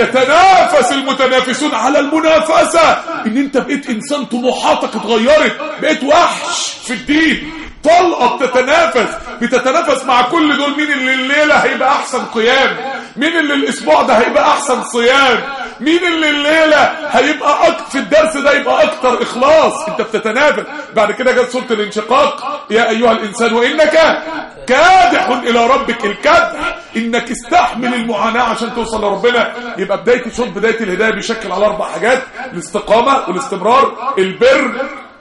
يتنافس المتنافسون على المنافسه ان انت بقيت انسان طموحاتك اتغيرت بقيت وحش في الدين طلقه بتتنافس بتتنافس مع كل دول مين اللي الليله هيبقى احسن قيام مين اللي الاسبوع ده هيبقى احسن صيام مين اللي الليله هيبقى أكتر في الدرس ده يبقى اكتر اخلاص انت بتتنافس بعد كده جت سوره الانشقاق يا ايها الانسان وانك كادح الى ربك الكدح انك استحمل المعاناه عشان توصل لربنا يبقى بدايه الشوط بدايه الهدايه بيشكل على اربع حاجات الاستقامه والاستمرار البر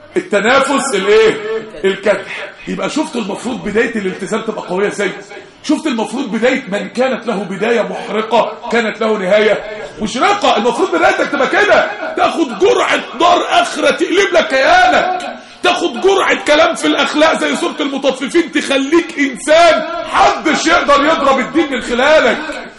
التنافس الايه الكدح يبقى شفت المفروض بدايه الالتزام تبقى قويه ازاي شفت المفروض بدايه من كانت له بدايه محرقه كانت له نهايه مشرقه المفروض بدايتك تبقى كده تاخد جرعه نار اخره تقلب لك كيانك تاخد جرعه كلام في الاخلاق زي سوره المطففين تخليك انسان محدش يقدر يضرب الدين من خلالك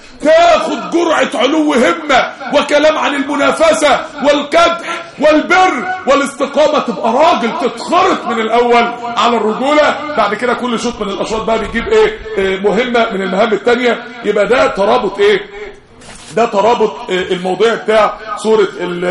تاخد جرعة علو همة وكلام عن المنافسة والكدح والبر والاستقامة تبقى راجل تتخرط من الأول على الرجولة بعد كده كل شوط من الأشواط بقى بيجيب إيه, إيه مهمة من المهام التانية يبقى ده ترابط إيه ده ترابط إيه الموضوع بتاع سورة ال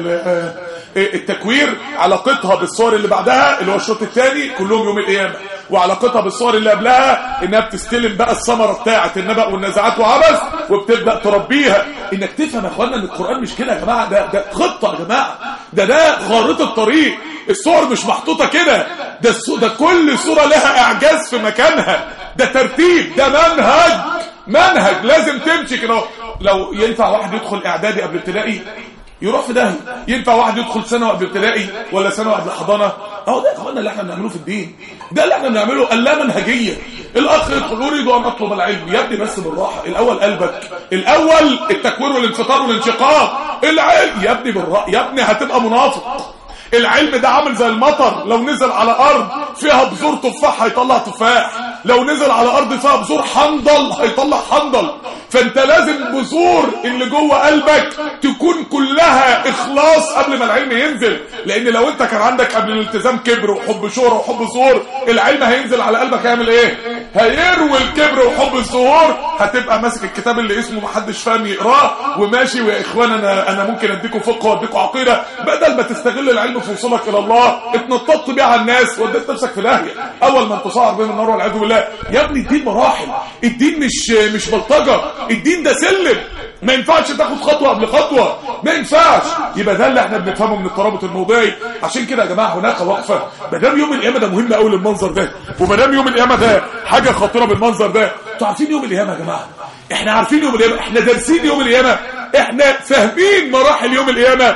ال التكوير علاقتها بالصور اللي بعدها اللي هو الشوط الثاني كلهم يوم القيامه وعلاقتها بالصور اللي قبلها انها بتستلم بقى الثمره بتاعه النبأ والنزعات وعبث وبتبدا تربيها انك تفهم يا اخوانا ان القران مش كده يا جماعه ده ده خطه يا جماعه ده ده خارطه طريق الصور مش محطوطه كده ده الصو- ده كل صوره لها اعجاز في مكانها ده ترتيب ده منهج منهج لازم تمشي كده لو ينفع واحد يدخل اعدادي قبل ابتدائي يروح في داهيه ينفع واحد يدخل ثانوي قبل ابتدائي ولا ثانوي قبل حضانه اهو ده يا اخوانا اللي احنا بنعمله في الدين ده اللي احنا بنعمله اللامنهجيه الاخ يدخل اريد ان اطلب العلم يا ابني بس بالراحه الاول قلبك الاول التكوير والانفطار والانشقاق العلم يا ابني بالراحه يا ابني هتبقى منافق العلم ده عامل زي المطر لو نزل على ارض فيها بذور تفاح هيطلع تفاح لو نزل على ارض فيها بذور حنظل هيطلع حنظل فانت لازم بذور اللي جوه قلبك تكون كلها اخلاص قبل ما العلم ينزل لان لو انت كان عندك قبل الالتزام كبر وحب شهره وحب ظهور العلم هينزل على قلبك هيعمل ايه هيروي الكبر وحب الظهور هتبقى ماسك الكتاب اللي اسمه محدش فاهم يقراه وماشي ويا اخوان انا انا ممكن اديكم فقه واديكم عقيده بدل ما تستغل العلم في وصولك الى الله اتنططت بيه على الناس وديت نفسك في داهيه اول ما انتصار بين النار والعياذ بالله يا ابني الدين مراحل الدين مش مش بلطجه الدين ده سلم ما ينفعش تاخد خطوه قبل خطوه ما ينفعش يبقى ده اللي احنا بنفهمه من الترابط الموضعي عشان كده يا جماعه هناك وقفه ما دام يوم القيامه ده مهم قوي للمنظر ده وما دام يوم القيامه ده حاجه خطيره بالمنظر ده انتوا عارفين يوم القيامه يا جماعه احنا عارفين يوم القيامه احنا دارسين يوم القيامه احنا فاهمين مراحل يوم القيامه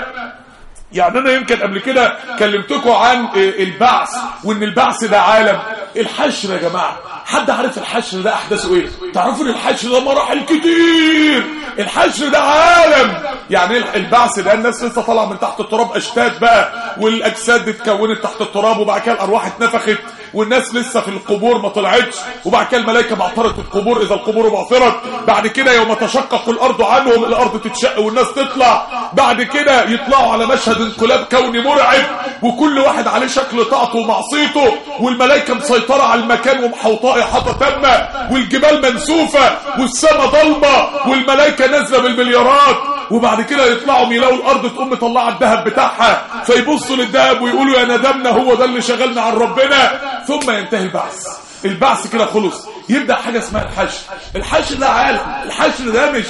يعني انا يمكن قبل كده كلمتكم عن البعث وان البعث ده عالم الحشر يا جماعه حد عارف الحشر ده احداثه ايه تعرفوا ان الحشر ده مراحل كتير الحشر ده عالم يعني البعث ده الناس لسه طالعه من تحت التراب اشتات بقى والاجساد اتكونت تحت التراب وبعد كده الارواح اتنفخت والناس لسه في القبور ما طلعتش وبعد كده الملائكه بعثرت القبور اذا القبور بعثرت بعد كده يوم تشقق الارض عنهم الارض تتشق والناس تطلع بعد كده يطلعوا على مشهد انقلاب كوني مرعب وكل واحد عليه شكل طاعته ومعصيته والملائكه مسيطره على المكان ومحوطاه احاطه تامه والجبال منسوفه والسماء ضلمه والملائكه نازله بالمليارات وبعد كده يطلعوا يلاقوا الارض تقوم مطلعه الذهب بتاعها فيبصوا للذهب ويقولوا يا ندمنا هو ده اللي شغلنا عن ربنا ثم ينتهي البعث البعث كده خلص يبدا حاجه اسمها الحشر الحشر ده عالم الحشر ده مش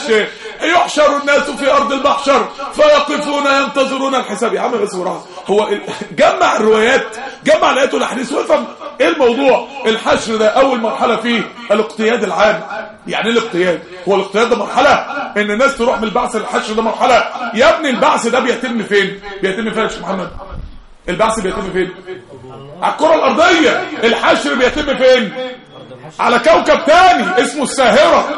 يحشر الناس في ارض المحشر فيقفون ينتظرون الحساب يا عم بس براحه هو ال... جمع الروايات جمع الايات والاحاديث وافهم ايه الموضوع الحشر ده اول مرحله فيه الاقتياد العام يعني ايه الاقتياد هو الاقتياد ده مرحله ان الناس تروح من البعث للحشر ده مرحله يا ابني البعث ده بيتم فين بيتم فين يا شيخ محمد البعث بيتم فين على الكره الارضيه الحشر بيتم فين على كوكب تاني اسمه الساهرة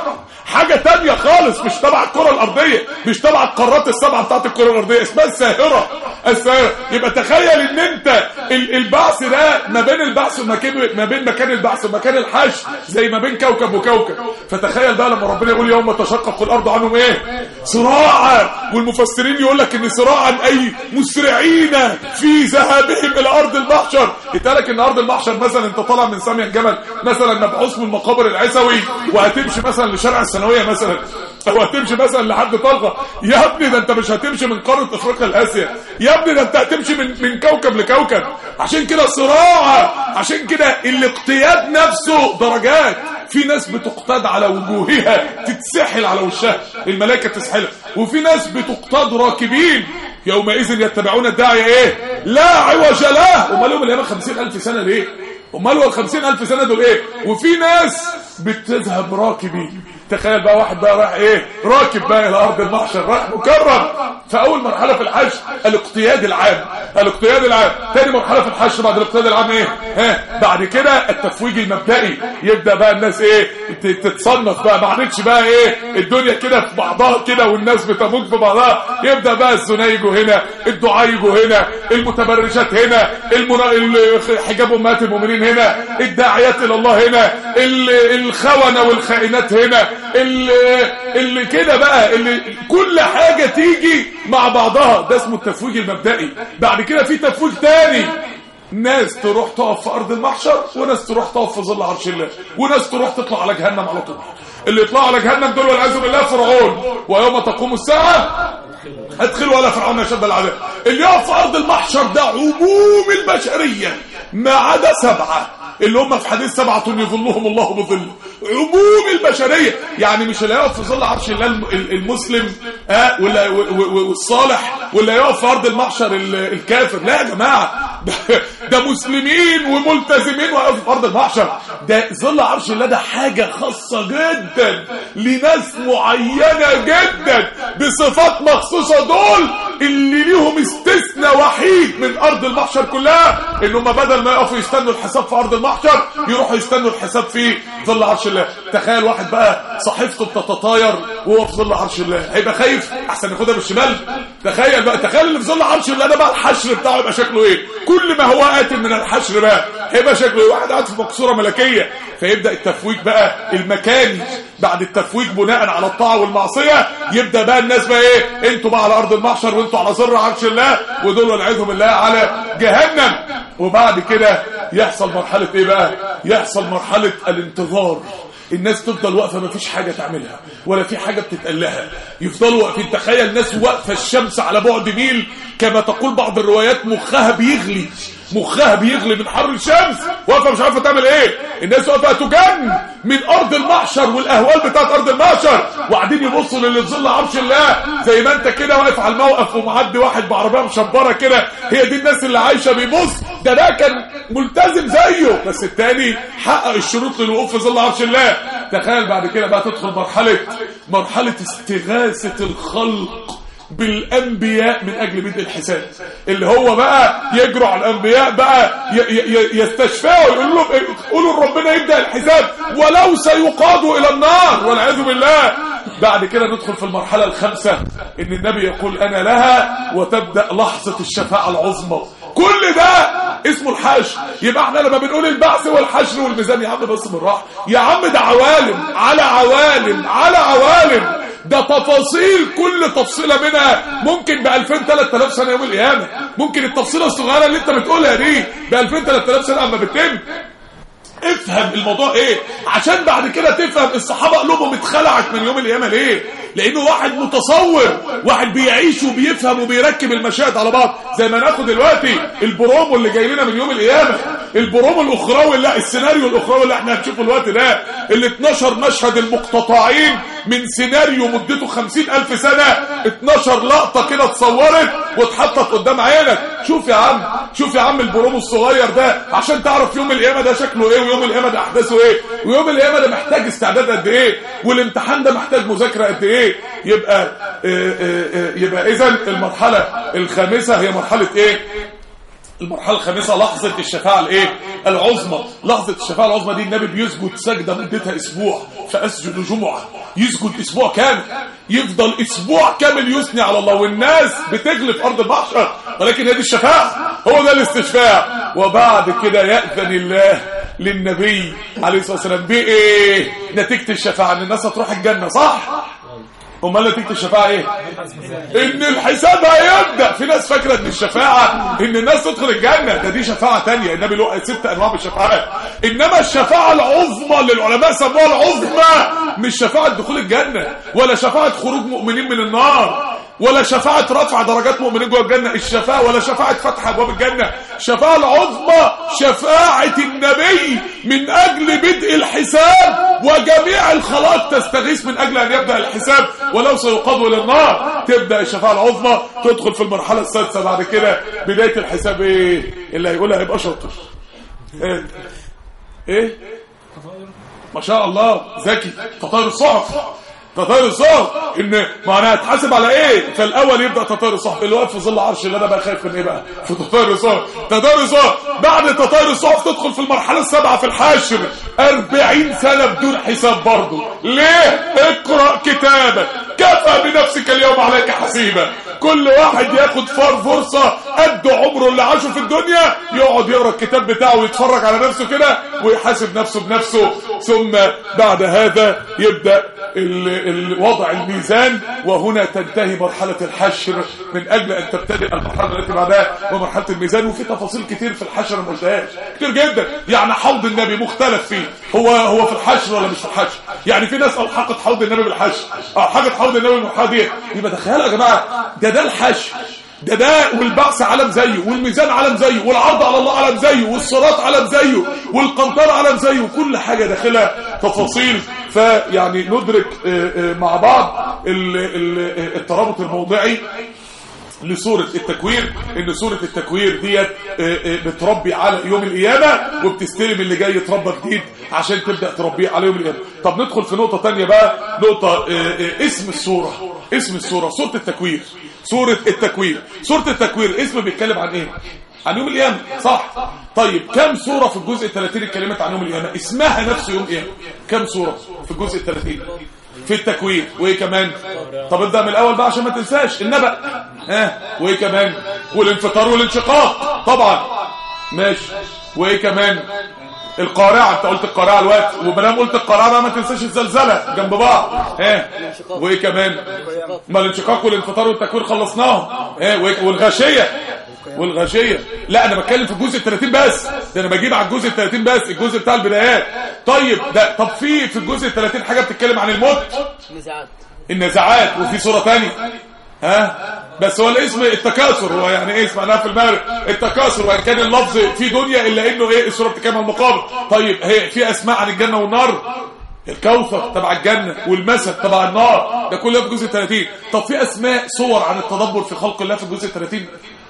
حاجة تانية خالص مش تبع الكرة الأرضية مش تبع القارات السبعة بتاعت الكرة الأرضية اسمها الساهرة الساهرة يبقى تخيل ان انت ال- البعث ده ما بين البعث ومكان ما بين مكان البعث ومكان الحشر زي ما بين كوكب وكوكب فتخيل بقى لما ربنا يقول يوم تشقق الأرض عنهم ايه صراعا والمفسرين يقول لك ان صراعا اي مسرعين في ذهابهم الى ارض المحشر قلت ان ارض المحشر مثلا انت طالع من سامي الجبل مثلا مبعوث من مقابر العسوي وهتمشي مثلا لشارع الثانويه مثلا او هتمشي مثلا لحد طلقه يا ابني ده انت مش هتمشي من قاره افريقيا لاسيا يا ابني ده انت هتمشي من من كوكب لكوكب عشان كده صراع عشان كده الاقتياد نفسه درجات في ناس بتقتاد على وجوهها تتسحل على وشها الملائكه تسحلها وفي ناس بتقتاد راكبين يومئذ يتبعون الداعي ايه لا عوج له امال يوم القيامه 50000 سنه ليه امال هو ال 50000 سنه دول ايه وفي ناس بتذهب راكبين تخيل بقى واحد بقى رايح ايه راكب بقى الى ارض المحشر رايح مكرم فاول مرحله في الحج الاقتياد العام الاقتياد العام تاني مرحله في الحج بعد الاقتياد العام ايه ها بعد كده التفويج المبدئي يبدا بقى الناس ايه ت- تتصنف بقى ما عادتش بقى ايه الدنيا كده في بعضها كده والناس بتموج في بعضها يبدا بقى الزنا يجوا هنا الدعاء يجوا هنا المتبرجات هنا المنا... ال- حجاب امهات المؤمنين هنا الداعيات الى الله هنا ال- الخونه والخائنات هنا اللي, اللي كده بقى اللي كل حاجه تيجي مع بعضها ده اسمه التفويج المبدئي بعد كده في تفويج تاني ناس تروح تقف في ارض المحشر وناس تروح تقف في ظل عرش الله وناس تروح تطلع على جهنم على طول اللي يطلعوا على جهنم دول والعياذ بالله فرعون ويوم تقوم الساعه ادخلوا ولا فرعون اشد العذاب اللي يقف في ارض المحشر ده عموم البشريه ما عدا سبعه اللي هم في حديث سبعه يظلهم الله بظل عموم البشريه يعني مش اللي يقف في ظل عرش الله الم- ال- المسلم ها ولا و- و- والصالح ولا يقف في ارض المحشر ال- الكافر لا يا جماعه ده, ده مسلمين وملتزمين ويقفوا في ارض المحشر ده ظل عرش الله ده حاجه خاصه جدا لناس معينه جدا بصفات مخصوصه دول اللي ليهم استثناء وحيد من ارض المحشر كلها ان هم بدل ما يقفوا يستنوا الحساب في ارض المحشر يروحوا يستنوا الحساب في ظل عرش الله تخيل واحد بقى صحيفته بتتطاير وهو في ظل عرش الله هيبقى خايف احسن ياخدها بالشمال تخيل بقى تخيل اللي في ظل عرش الله ده بقى الحشر بتاعه يبقى شكله ايه كل ما هو آت من الحشر بقى هيبقى شكله ايه واحد قاعد في مقصوره ملكيه فيبدا التفويج بقى المكاني بعد التفويج بناء على الطاعه والمعصيه يبدا بقى الناس بقى ايه انتوا بقى على ارض المحشر وانتوا على ظل عرش الله ودول والعياذ بالله على جهنم وبعد كده يحصل مرحله ايه بقى يحصل مرحله الانتظار الناس تفضل واقفه مفيش حاجه تعملها ولا في حاجه بتتقال لها يفضلوا واقفين تخيل ناس واقفه الشمس على بعد ميل كما تقول بعض الروايات مخها بيغلي مخها بيغلي من حر الشمس واقفه مش عارفه تعمل ايه الناس واقفه تجن من ارض المحشر والاهوال بتاعت ارض المحشر وقاعدين يبصوا للي في ظل عرش الله زي ما انت كده واقف على الموقف ومعدي واحد بعربيه مشبره كده هي دي الناس اللي عايشه بيبص ده ده كان ملتزم زيه بس التاني حقق الشروط للوقوف في ظل عرش الله تخيل بعد كده بقى تدخل مرحله مرحله استغاثه الخلق بالانبياء من اجل بدء الحساب اللي هو بقى يجروا على الانبياء بقى ي- ي- يستشفعوا يقولوا لهم إيه؟ قولوا لربنا يبدا الحساب ولو سيقادوا الى النار والعياذ بالله بعد كده ندخل في المرحله الخامسه ان النبي يقول انا لها وتبدا لحظه الشفاعه العظمى كل ده اسمه الحشر يبقى احنا لما بنقول البعث والحشر والميزان يا عم بس بالراحه يا عم ده عوالم على عوالم على عوالم ده تفاصيل كل تفصيله منها ممكن ب 2000 3000 سنه يوم القيامه ممكن التفصيله الصغيره اللي انت بتقولها دي ب 2000 3000 سنه اما بتتم افهم الموضوع ايه عشان بعد كده تفهم الصحابه قلوبهم اتخلعت من يوم القيامه ليه لانه واحد متصور واحد بيعيش وبيفهم وبيركب المشاهد على بعض زي ما ناخد دلوقتي البرومو اللي جاي لنا من يوم القيامه البرومو الاخروي لا السيناريو الاخروي اللي احنا هنشوفه الوقت ده ال 12 مشهد المقتطعين من سيناريو مدته 50000 سنه 12 لقطه كده اتصورت واتحطت قدام عينك شوف يا عم شوف يا عم البرومو الصغير ده عشان تعرف يوم القيامه ده شكله ايه ويوم القيامه ده احداثه ايه ويوم القيامه ده محتاج استعداد قد ايه والامتحان ده محتاج مذاكره قد ايه يبقى آه، آه، آه، يبقى اذا المرحله الخامسه هي مرحله ايه المرحلة الخامسة لحظة الشفاعة الايه العظمى لحظة الشفاعة العظمى دي النبي بيسجد سجدة مدتها اسبوع فاسجد جمعة يسجد اسبوع كامل يفضل اسبوع كامل يثني على الله والناس بتجلي في ارض المحشر ولكن هذه الشفاعة هو ده الاستشفاع وبعد كده يأذن الله للنبي عليه الصلاة والسلام بايه نتيجة الشفاعة ان الناس هتروح الجنة صح امال نتيجه الشفاعه ايه ان الحساب هيبدا في ناس فاكره ان الشفاعه ان الناس تدخل الجنه ده دي شفاعه تانية النبي له ست انواع من الشفاعات انما الشفاعه العظمى اللي العلماء سموها العظمى مش شفاعه دخول الجنه ولا شفاعه خروج مؤمنين من النار ولا شفاعة رفع درجات مؤمنين جوه الجنة الشفاعة ولا شفاعة فتح أبواب الجنة الشفاعة العظمى شفاعة النبي من أجل بدء الحساب وجميع الخلائق تستغيث من أجل أن يبدأ الحساب ولو سيقضوا للنار تبدأ الشفاعة العظمى تدخل في المرحلة السادسة بعد كده بداية الحساب إيه اللي هيقولها هيبقى شاطر إيه إيه ما شاء الله ذكي تطاير الصحف تطاير الصحف ان معناها هتحاسب على ايه فالاول يبدا تطاير الصحف اللي واقف في ظل عرش اللي انا بقى خايف من ايه بقى في تطاير الصحف تطاير الصحف بعد تطاير الصحف تدخل في المرحله السابعه في الحاشر 40 سنه بدون حساب برضه ليه اقرا كتابك كفى بنفسك اليوم عليك حسيبا كل واحد ياخد فار فرصة قد عمره اللي عاشه في الدنيا يقعد يقرا الكتاب بتاعه ويتفرج على نفسه كده ويحاسب نفسه بنفسه ثم بعد هذا يبدأ ال ال وضع الميزان وهنا تنتهي مرحلة الحشر من أجل أن تبتدئ المرحلة التي بعدها ومرحلة الميزان وفي تفاصيل كتير في الحشر ما قلتهاش كتير جدا يعني حوض النبي مختلف فيه هو هو في الحشر ولا مش في الحشر يعني في ناس ألحقت حوض النبي بالحشر ألحقت حوض النبي بالمرحلة دي يبقى تخيلوا يا جماعة ده ده الحشر ده ده والبعث علم زيه والميزان علم زيه والعرض على الله علم زيه والصراط علم زيه والقنطرة علم زيه وكل حاجة داخلها تفاصيل فيعني ندرك مع بعض الترابط الموضعي لسورة التكوير ان سورة التكوير ديت بتربي على يوم القيامة وبتستلم اللي جاي يتربى جديد عشان تبدأ تربيه على يوم القيامة طب ندخل في نقطة تانية بقى نقطة اسم السورة اسم السورة سورة التكوير سورة التكوير سورة التكوير اسم بيتكلم عن ايه عن يوم القيامة صح طيب كم سورة في الجزء الثلاثين اتكلمت عن يوم القيامة اسمها نفس يوم القيامة كم سورة في الجزء الثلاثين في التكوير وايه كمان طب ابدا من الاول بقى عشان ما تنساش النبأ ها وايه كمان والانفطار والانشقاق طبعا ماشي وايه كمان القارعة انت قلت القارعة الوقت ومدام قلت القارعة بقى ما تنساش الزلزلة جنب بعض ها وايه كمان ما الانشقاق والانفطار والتكوير خلصناهم ها والغاشية والغاشية لا انا بتكلم في الجزء ال 30 بس ده انا بجيب على الجزء ال 30 بس الجزء بتاع البدايات طيب ده طب في في الجزء ال 30 حاجة بتتكلم عن الموت نزاعات النزاعات وفي صورة تانية ها بس هو الاسم التكاثر هو يعني ايه معناها في المغرب التكاثر وان كان اللفظ في دنيا الا انه ايه السوره بتتكلم عن المقابر طيب هي في اسماء عن الجنه والنار الكوثر تبع الجنه والمسد تبع النار ده كله في الجزء 30 طب في اسماء صور عن التدبر في خلق الله في الجزء 30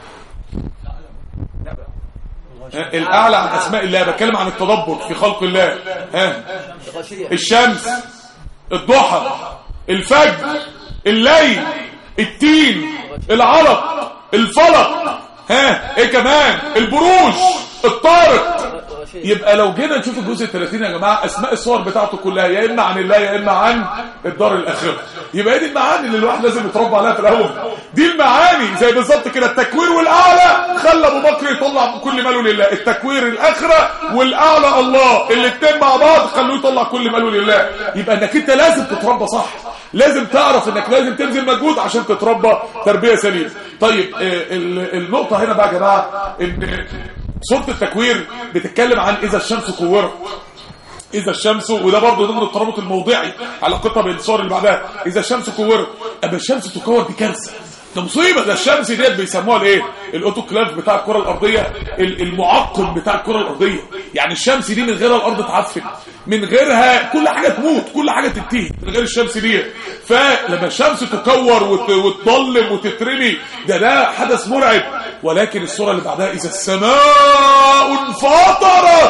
الاعلى عن اسماء الله بتكلم عن التدبر في خلق الله ها الشمس الضحى الفجر الليل التين العرق الفلق ها ايه كمان البروج الطارق يبقى لو جينا نشوف الجزء 30 يا جماعه اسماء الصور بتاعته كلها يا اما عن الله يا اما عن الدار الاخره يبقى دي المعاني اللي الواحد لازم يتربى عليها في الاول دي المعاني زي بالظبط كده التكوير والاعلى خلى ابو بكر يطلع كل ماله لله التكوير الاخره والاعلى الله الاثنين مع بعض خلوه يطلع كل ماله لله يبقى انك انت لازم تتربى صح لازم تعرف انك لازم تبذل مجهود عشان تتربى تربيه سليمه طيب النقطه هنا بقى يا جماعه ان سورة التكوير بتتكلم عن إذا الشمس كورت إذا الشمس وده برضه ضمن الترابط الموضعي علاقتها بالصور اللي بعدها إذا الشمس كورت أما الشمس تكور دي كارثة ده مصيبة ده الشمس ديت بيسموها الايه الاوتوكلاف بتاع الكرة الارضية المعقم بتاع الكرة الارضية يعني الشمس دي من غيرها الارض تعفن من غيرها كل حاجة تموت كل حاجة تنتهي من غير الشمس دي فلما الشمس تكور وت... وتضلم وتترمي ده ده حدث مرعب ولكن الصورة اللي بعدها اذا السماء انفطرت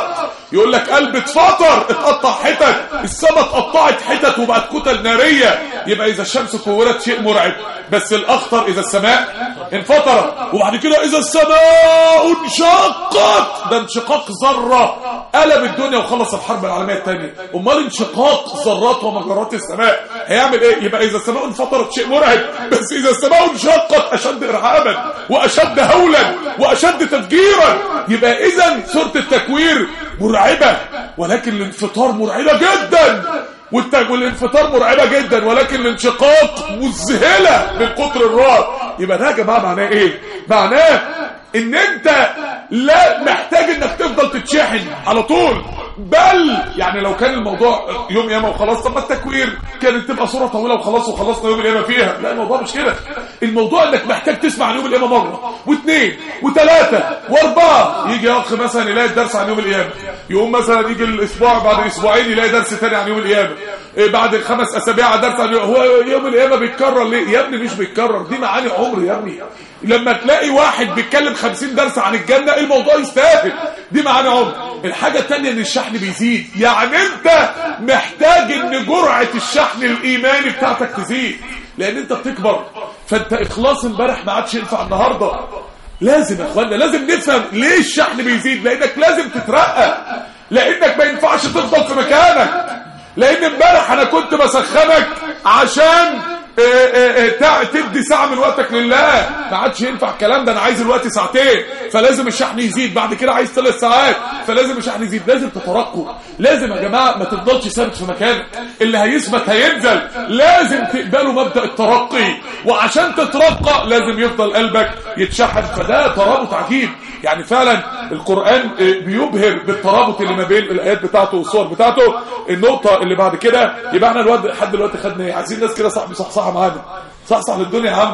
يقول لك قلب اتفطر اتقطع حتت السماء اتقطعت حتت وبقت كتل ناريه يبقى اذا الشمس كورت شيء مرعب بس الاخطر اذا السماء انفطرت وبعد كده اذا السماء انشقت ده انشقاق ذره قلب الدنيا وخلص الحرب العالميه الثانيه امال انشقاق ذرات ومجرات السماء هيعمل ايه يبقى اذا السماء انفطرت شيء مرعب بس اذا السماء انشقت اشد ارهابا واشد هولا واشد تفجيرا يبقى اذا سوره التكوير مرعبه ولكن الانفطار مرعبه جدا والت- والانفطار مرعبه جدا ولكن الانشقاق مذهله من كتر الرعب يبقى ده يا جماعه معناه ايه معناه ان انت لا محتاج انك تفضل تتشحن على طول بل يعني لو كان الموضوع يوم ياما وخلاص طب ما التكوير كانت تبقى صوره طويله وخلاص وخلصنا يوم القيامه فيها لا الموضوع مش كده الموضوع انك محتاج تسمع عن يوم القيامه مره واثنين وثلاثه واربعه يجي اخ مثلا يلاقي الدرس عن يوم القيامه يقوم مثلا يجي الاسبوع بعد اسبوعين يلاقي درس ثاني عن يوم القيامه إيه بعد خمس اسابيع درس عن يوم هو يوم القيامه بيتكرر ليه يا ابني مش بيتكرر دي معاني عمر يا ابني لما تلاقي واحد بيتكلم 50 درس عن الجنه الموضوع يستاهل دي معاني عمر الحاجه الثانيه ان الشحن بيزيد يعني انت محتاج ان جرعه الشحن الايماني بتاعتك تزيد لان انت بتكبر فانت اخلاص امبارح ما عادش ينفع النهارده لازم يا اخوانا لازم نفهم ليه الشحن بيزيد لانك لازم تترقى لانك ما ينفعش تفضل في مكانك لان امبارح انا كنت بسخنك عشان آه، آه، آه، تع- تدي ساعة من وقتك لله ما عادش ينفع الكلام ده انا عايز الوقت ساعتين فلازم الشحن يزيد بعد كده عايز ثلاث ساعات فلازم الشحن يزيد لازم تترقوا لازم يا جماعة ما تفضلش ثابت في مكانك اللي هيثبت هينزل لازم تقبلوا مبدأ الترقي وعشان تترقى لازم يفضل قلبك يتشحن فده ترابط عجيب يعني فعلا القرآن آه، بيبهر بالترابط اللي ما بين الآيات بتاعته والصور بتاعته النقطة اللي بعد كده يبقى احنا الوقت لحد دلوقتي خدنا ايه عايزين ناس كده صاحبي صحصحة معانا صحصح للدنيا يا عم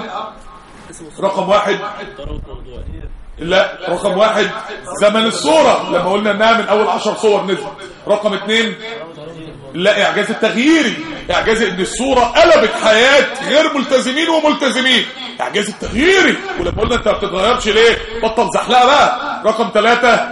رقم واحد ترى موضوع لا رقم واحد زمن الصورة لما قلنا انها من اول عشر صور نزل رقم اتنين لا اعجاز التغييري اعجاز ان الصورة قلبت حياة غير ملتزمين وملتزمين اعجاز التغييري ولما قلنا انت ما بتتغيرش ليه بطل زحلقة بقى رقم ثلاثة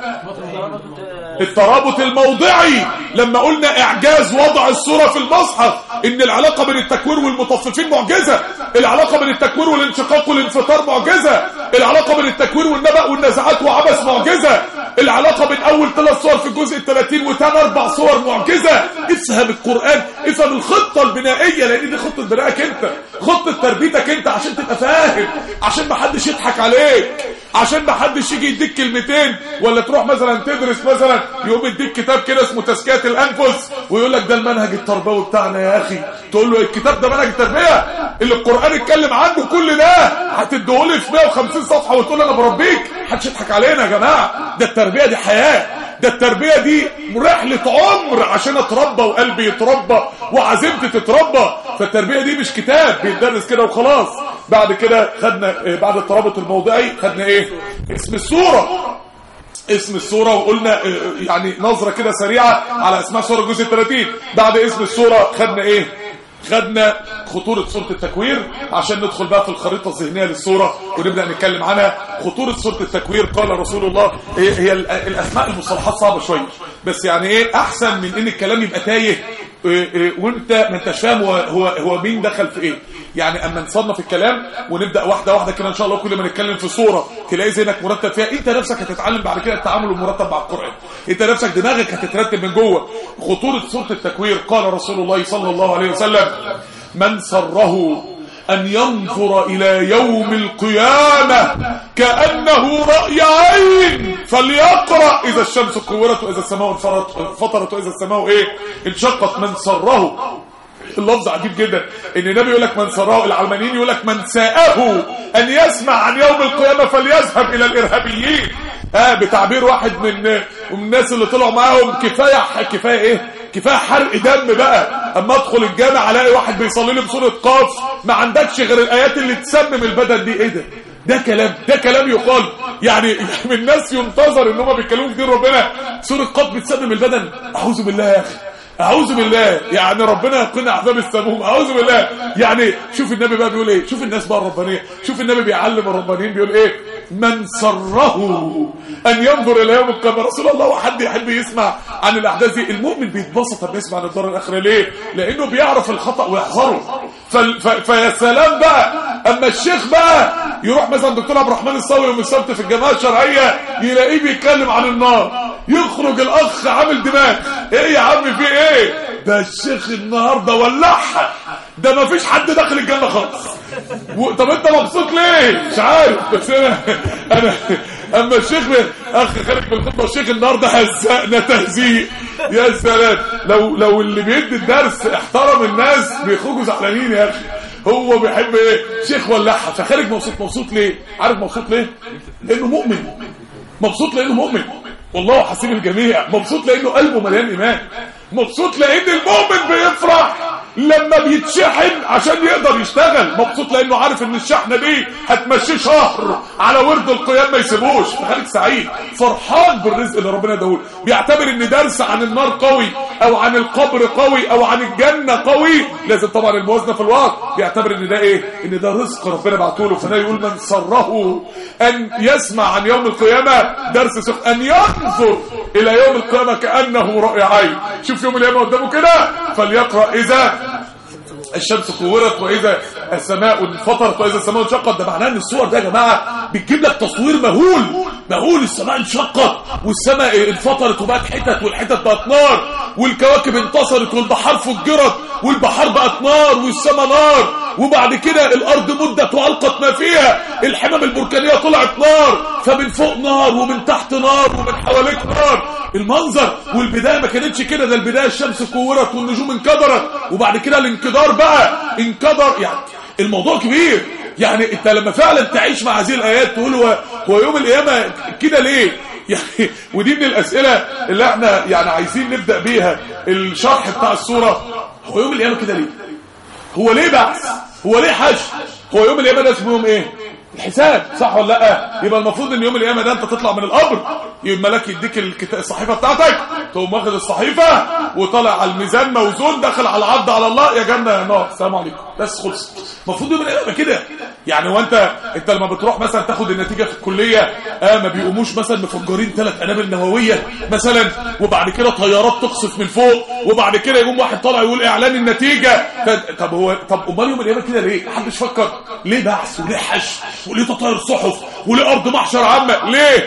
الترابط الموضعي لما قلنا اعجاز وضع الصورة في المصحف ان العلاقة بين التكوير والمطففين معجزة العلاقة بين التكوير والانشقاق والانفطار معجزة العلاقة بين التكوير والنبأ والنزعات وعبث معجزة العلاقة بين اول ثلاث صور في الجزء الثلاثين وثاني اربع صور معجزة افهم القرآن افهم الخطة البنائية لان دي خطة بنائك انت خطة تربيتك انت عشان تبقى فاهم عشان ما حدش يضحك عليك عشان ما حدش يجي يديك كلمتين ولا تروح مثلا تدرس مثلا يقوم يديك كتاب كده اسمه تزكية الانفس ويقول لك ده المنهج التربوي بتاعنا يا اخي تقول له الكتاب ده منهج التربيه اللي القران اتكلم عنه كل ده هتديهولي في 150 صفحه وتقول لي انا بربيك محدش يضحك علينا يا جماعه ده التربيه دي حياه ده التربيه دي رحله عمر عشان اتربى وقلبي يتربى وعزيمتي تتربى فالتربيه دي مش كتاب بيتدرس كده وخلاص بعد كده خدنا آه، بعد الترابط الموضعي خدنا ايه اسم السوره اسم السورة وقلنا آه، يعني نظرة كده سريعة على اسماء سورة الجزء 30 بعد اسم السورة خدنا ايه خدنا خطورة سورة التكوير عشان ندخل بقى في الخريطة الذهنية للسورة ونبدأ نتكلم عنها خطورة سورة التكوير قال رسول الله هي, هي ال- الأسماء المصطلحات صعبة شوية بس يعني ايه أحسن من إن الكلام يبقى تايه إيه إيه وانت ما انتش فاهم هو, هو, هو مين دخل في ايه يعني اما نصنف الكلام ونبدا واحده واحده كده ان شاء الله كل ما نتكلم في صوره تلاقي ذهنك مرتب فيها انت نفسك هتتعلم بعد كده التعامل المرتب مع القران انت نفسك دماغك هتترتب من جوه خطوره سوره التكوير قال رسول الله صلى الله عليه وسلم من سره أن ينظر إلى يوم القيامة كأنه رأي عين فليقرأ إذا الشمس كورت وإذا السماء انفرت- فطرت وإذا السماء إيه انشقت من سره اللفظ عجيب جدا ان النبي يقول لك من سراه العلمانيين يقول لك من ساءه ان يسمع عن يوم القيامه فليذهب الى الارهابيين اه بتعبير واحد من من الناس اللي طلعوا معاهم كفايه كفايه ايه كفايه حرق دم بقى اما ادخل الجامع الاقي واحد بيصلي لي بسوره قاف ما عندكش غير الايات اللي تسمم البدن دي ايه ده ده كلام ده كلام يقال يعني من الناس ينتظر ان هم بيتكلموا في دين ربنا سوره قاف بتسمم البدن اعوذ بالله يا اخي اعوذ بالله يعني ربنا يقينا عذاب السموم اعوذ بالله يعني شوف النبي بقى بيقول ايه شوف الناس بقى الربانيه شوف النبي بيعلم الربانيين بيقول ايه من سره ان ينظر الى يوم القيامه رسول الله وحد يحب يسمع عن الاحداث دي المؤمن بيتبسط لما يسمع عن الدار الاخره ليه لانه بيعرف الخطا ويحذره فال- ف- فيا سلام بقى اما الشيخ بقى يروح مثلا دكتور عبد الرحمن الصاوي يوم السبت في الجماعه الشرعيه يلاقيه بيتكلم عن النار يخرج الاخ عامل دماغ ايه يا عم في ايه ده الشيخ النهارده ولعها ده ما فيش حد داخل الجنه خالص و... طب انت مبسوط ليه مش عارف بس انا انا اما الشيخ اخ خارج من الخطبه الشيخ النهارده هزقنا تهزيق يا سلام لو لو اللي بيدي الدرس احترم الناس بيخرجوا زعلانين يا اخي هو بيحب ايه شيخ ولعها فخارج مبسوط مبسوط ليه عارف مبسوط ليه لانه مؤمن مبسوط لانه مؤمن والله حسيب الجميع مبسوط لانه قلبه مليان ايمان مبسوط لان المؤمن بيفرح لما بيتشحن عشان يقدر يشتغل مبسوط لانه عارف ان الشحنه دي هتمشيه شهر على ورد القيام ما يسيبوش فخليك سعيد فرحان بالرزق اللي ربنا اداهوله بيعتبر ان درس عن النار قوي او عن القبر قوي او عن الجنه قوي لازم طبعا الموازنه في الوقت بيعتبر ان ده ايه ان ده رزق ربنا بعته له فده يقول من سره ان يسمع عن يوم القيامه درس سخ ان ينظر الى يوم القيامه كانه رأي عين شوف يوم القيامه قدامه كده فليقرا اذا الشمس كورت واذا السماء انفطرت واذا السماء انشقت ده معناه ان الصور ده يا جماعه بتجيب لك تصوير مهول مهول السماء انشقت والسماء انفطرت وبقت حتت والحتت بقت نار والكواكب انتصرت والبحار فجرت والبحار بقت نار والسماء نار وبعد كده الارض مدت والقت ما فيها الحمم البركانيه طلعت نار فمن فوق نار ومن تحت نار ومن حواليك نار المنظر والبدايه ما كانتش كده ده البدايه الشمس كورت والنجوم انكدرت وبعد كده الانكدار بقى انكدر يعني الموضوع كبير يعني انت لما فعلا تعيش مع هذه الايات تقول هو هو يوم القيامه كده ليه يعني ودي من الاسئله اللي احنا يعني عايزين نبدا بيها الشرح بتاع السوره هو يوم القيامه كده ليه هو ليه بعث هو ليه حشر هو يوم القيامه ده اسمه يوم ايه الحساب صح ولا لا يبقى المفروض ان يوم القيامه ده انت تطلع من القبر يبقى الملاك يديك الكتاب الصحيفه بتاعتك تقوم واخد الصحيفه وطالع على الميزان موزون داخل على العرض على الله يا جنه يا نار السلام عليكم بس خلص المفروض يوم القيامه كده يعني وانت انت لما بتروح مثلا تاخد النتيجه في الكليه اه ما بيقوموش مثلا مفجرين ثلاث قنابل نوويه مثلا وبعد كده طيارات تقصف من فوق وبعد كده يقوم واحد طالع يقول اعلان النتيجه ف- طب هو طب امال يوم القيامه كده ليه محدش فكر ليه بعث وليه حشر وليه تطاير صحف وليه ارض محشر عامه ليه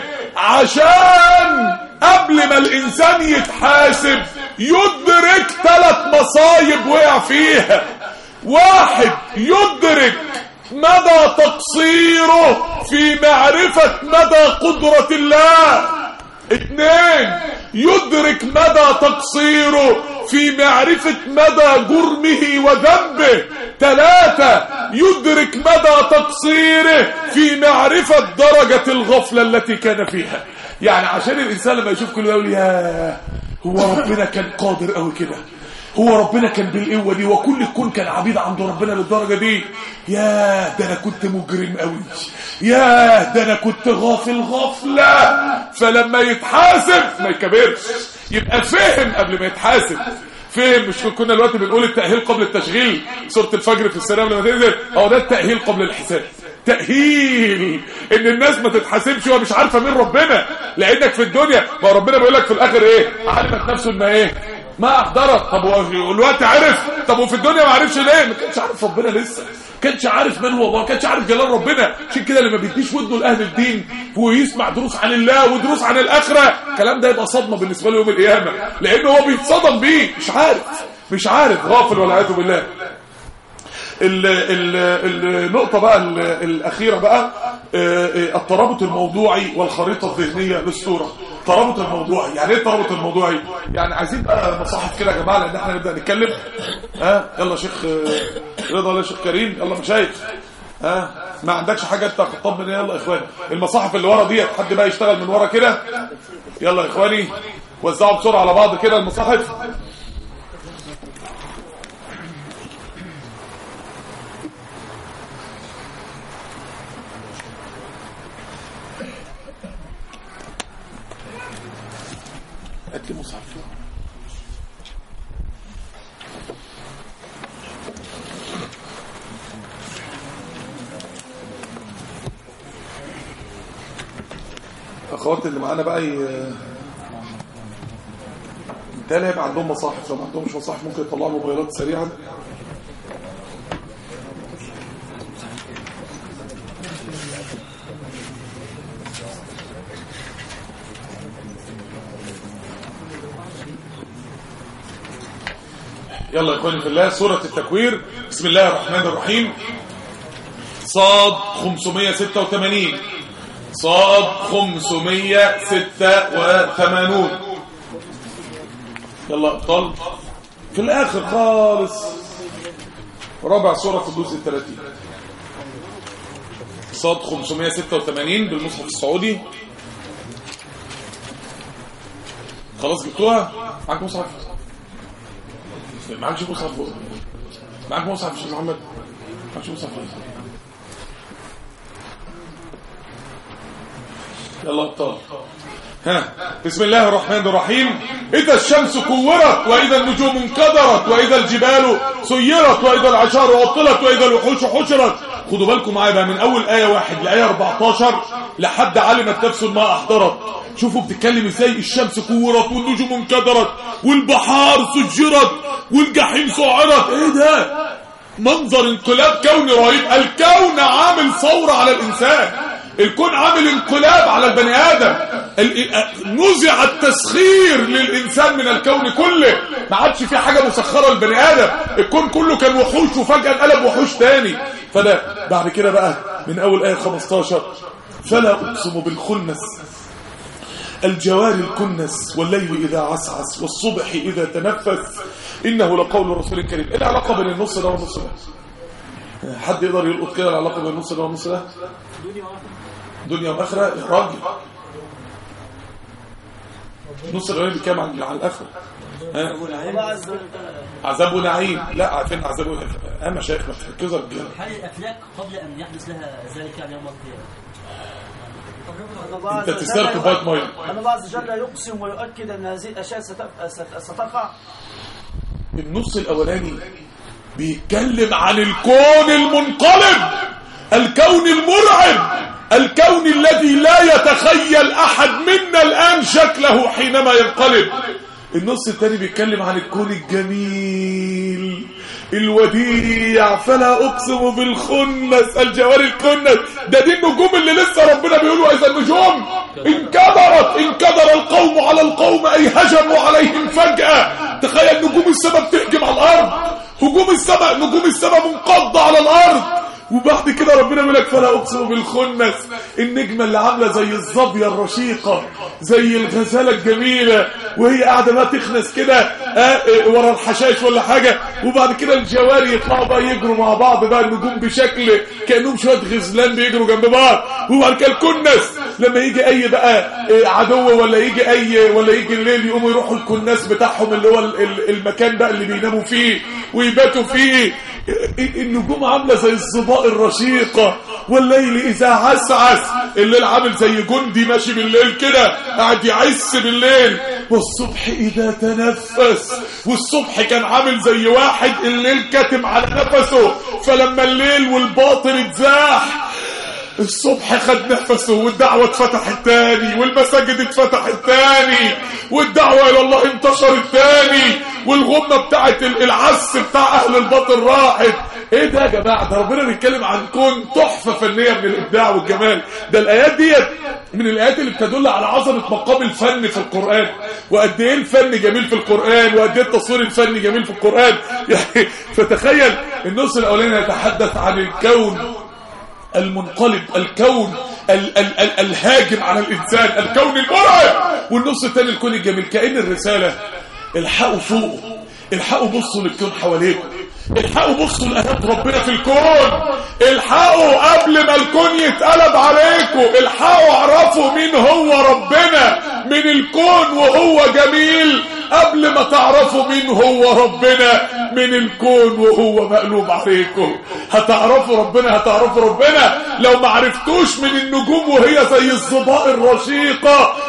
عشان قبل ما الانسان يتحاسب يدرك ثلاث مصايب وقع فيها واحد يدرك مدى تقصيره في معرفة مدى قدرة الله اثنين يدرك مدى تقصيره في معرفة مدى جرمه وذنبه ثلاثة يدرك مدى تقصيره في معرفة درجة الغفلة التي كان فيها يعني عشان الإنسان لما يشوف كل يقول يا هو ربنا كان قادر قوي كده هو ربنا كان بالقوه دي وكل الكون كان عبيد عند ربنا للدرجه دي يا ده انا كنت مجرم قوي يا ده انا كنت غافل غفله فلما يتحاسب ما يكبرش يبقى فهم قبل ما يتحاسب فهم مش كنا دلوقتي بنقول التأهيل قبل التشغيل سورة الفجر في السلام لما تنزل هو ده التأهيل قبل الحساب تأهيل ان الناس ما تتحاسبش ومش عارفة مين ربنا لانك في الدنيا ما ربنا بيقول لك في الاخر ايه علمت نفسه ان ايه ما احضرت طب هو الوقت عرف طب وفي الدنيا ما عرفش ليه ما كانش عارف ربنا لسه كانش عارف من هو الله كانش عارف جلال ربنا عشان كده لما بيديش ودنه لاهل الدين ويسمع دروس عن الله ودروس عن الاخره الكلام ده يبقى صدمه بالنسبه له يوم القيامه لانه هو بيتصدم بيه مش عارف مش عارف غافل والعياذ بالله ال ال النقطة بقى ال- الأخيرة بقى آه، آه، الترابط الموضوعي والخريطة الذهنية للصورة الترابط الموضوعي يعني ايه الترابط الموضوعي يعني عايزين بقى مصاحف كده يا جماعة لأن احنا نبدأ نتكلم ها يلا يا شيخ آه، رضا يلا يا شيخ كريم يلا مشايخ ها ما عندكش حاجة انت خطاب من يلا يا اخواني المصاحف اللي ورا ديت حد بقى يشتغل من ورا كده يلا يا اخواني وزعوا بسرعة على بعض كده المصاحف هات لي مصحف الاخوات اللي معانا بقى ي... بالتالي هيبقى عندهم مصاحف لو ما عندهمش مصاحف ممكن يطلعوا موبايلات سريعا يلا يا اخواني في الله سورة التكوير بسم الله الرحمن الرحيم صاد 586 صاد 586 يلا ابطال في الاخر خالص رابع سورة في الجزء الثلاثين صاد 586 بالمصحف السعودي خلاص جبتوها معاك مصحف معكش مصحف معاك مصحف يا شيخ محمد معكش مصحف يلا ابطال ها بسم الله الرحمن الرحيم إذا الشمس كورت وإذا النجوم انكدرت وإذا الجبال سيرت وإذا العشار عطلت وإذا الوحوش حشرت خدوا بالكم معايا بقى من أول آية واحد لآية 14 لحد علمت نفس ما أحضرت شوفوا بتتكلم ازاي الشمس كورت والنجوم انكدرت والبحار سجرت والجحيم سعرت ايه ده منظر انقلاب كوني رهيب الكون عامل ثورة على الإنسان الكون عامل انقلاب على البني آدم نزع التسخير للإنسان من الكون كله ما عادش في حاجة مسخرة للبني آدم الكون كله كان وحوش وفجأة انقلب وحوش تاني فده بعد كده بقى من أول آية 15 فلا أقسم بالخنس الجوار الكنس والليل إذا عسعس والصبح إذا تنفس إنه لقول رسول كريم إيه العلاقة بين النص ده والنص ده حد يقدر يلقط كده العلاقة بين النص ده والنص ده دنيا وآخرة يا راجل النص الأولاني بيتكلم عن على الآخرة ها؟ الله عز وجل عذاب ونعيم لا عارفين عذاب ونعيم اه مشايخ ما تركزوا الرجاله هل الأفلاك قبل أن يحدث لها ذلك يعني يوم القيامة؟ أن الله عز انت وجل تستاهل كوبايه ميه أن الله عز وجل يقسم ويؤكد أن هذه الأشياء ست- ست- ستقع النص الاولاني بيتكلم عن الكون المنقلب الكون المرعب الكون الذي لا يتخيل احد منا الان شكله حينما ينقلب النص الثاني بيتكلم عن الكون الجميل الوديع فلا اقسم بالخنس الجوار الكنس ده دي النجوم اللي لسه ربنا بيقولوا اذا النجوم انكدرت انكدر القوم على القوم اي هجموا عليهم فجأة تخيل نجوم السماء بتهجم على الارض هجوم السماء نجوم السماء منقضة على الارض وبعد كده ربنا بيقول لك فلا اقسم بالخنس النجمه اللي عامله زي الظبيه الرشيقه زي الغزاله الجميله وهي قاعده بقى تخنس كده آه، آه، ورا الحشائش ولا حاجه وبعد كده الجواري يطلعوا بقى يجروا مع بعض بقى النجوم بشكل كانهم شويه غزلان بيجروا جنب بعض وبعد كده الكنس لما يجي اي بقى آه، عدو ولا يجي اي ولا يجي الليل يقوموا يروحوا الكناس بتاعهم اللي هو ال- ال- المكان بقى اللي بيناموا فيه ويباتوا فيه النجوم عاملة زي الصباء الرشيقة والليل إذا عسعس الليل عامل زي جندي ماشي بالليل كده قاعد يعس بالليل والصبح إذا تنفس والصبح كان عامل زي واحد الليل كاتم على نفسه فلما الليل والباطل اتزاح الصبح خد نفسه والدعوة اتفتحت تاني والمساجد اتفتحت تاني والدعوة إلى الله انتشرت تاني والغمة بتاعت ال- العس بتاع أهل الباطل راحت ايه ده يا جماعة ده ربنا بيتكلم عن كون تحفة فنية من الإبداع والجمال ده الآيات ديت من الآيات اللي بتدل على عظمة مقام الفن في القرآن وقد ايه الفن جميل في القرآن وقد ايه التصوير الفني جميل في القرآن يعني فتخيل النص الأولاني يتحدث عن الكون المنقلب الكون ال ال ال الهاجم على الإنسان الكون المرعب والنص الثاني الكون الجميل كأن الرسالة الحقوا فوق الحقوا بصوا للكون حواليكم الحقوا بصوا لآيات ربنا في الكون الحقوا قبل ما الكون يتقلب عليكم الحقوا اعرفوا مين هو ربنا من الكون وهو جميل قبل ما تعرفوا مين هو ربنا من الكون وهو مقلوب عليكم هتعرفوا ربنا هتعرفوا ربنا لو ما عرفتوش من النجوم وهي زي الظباء الرشيقة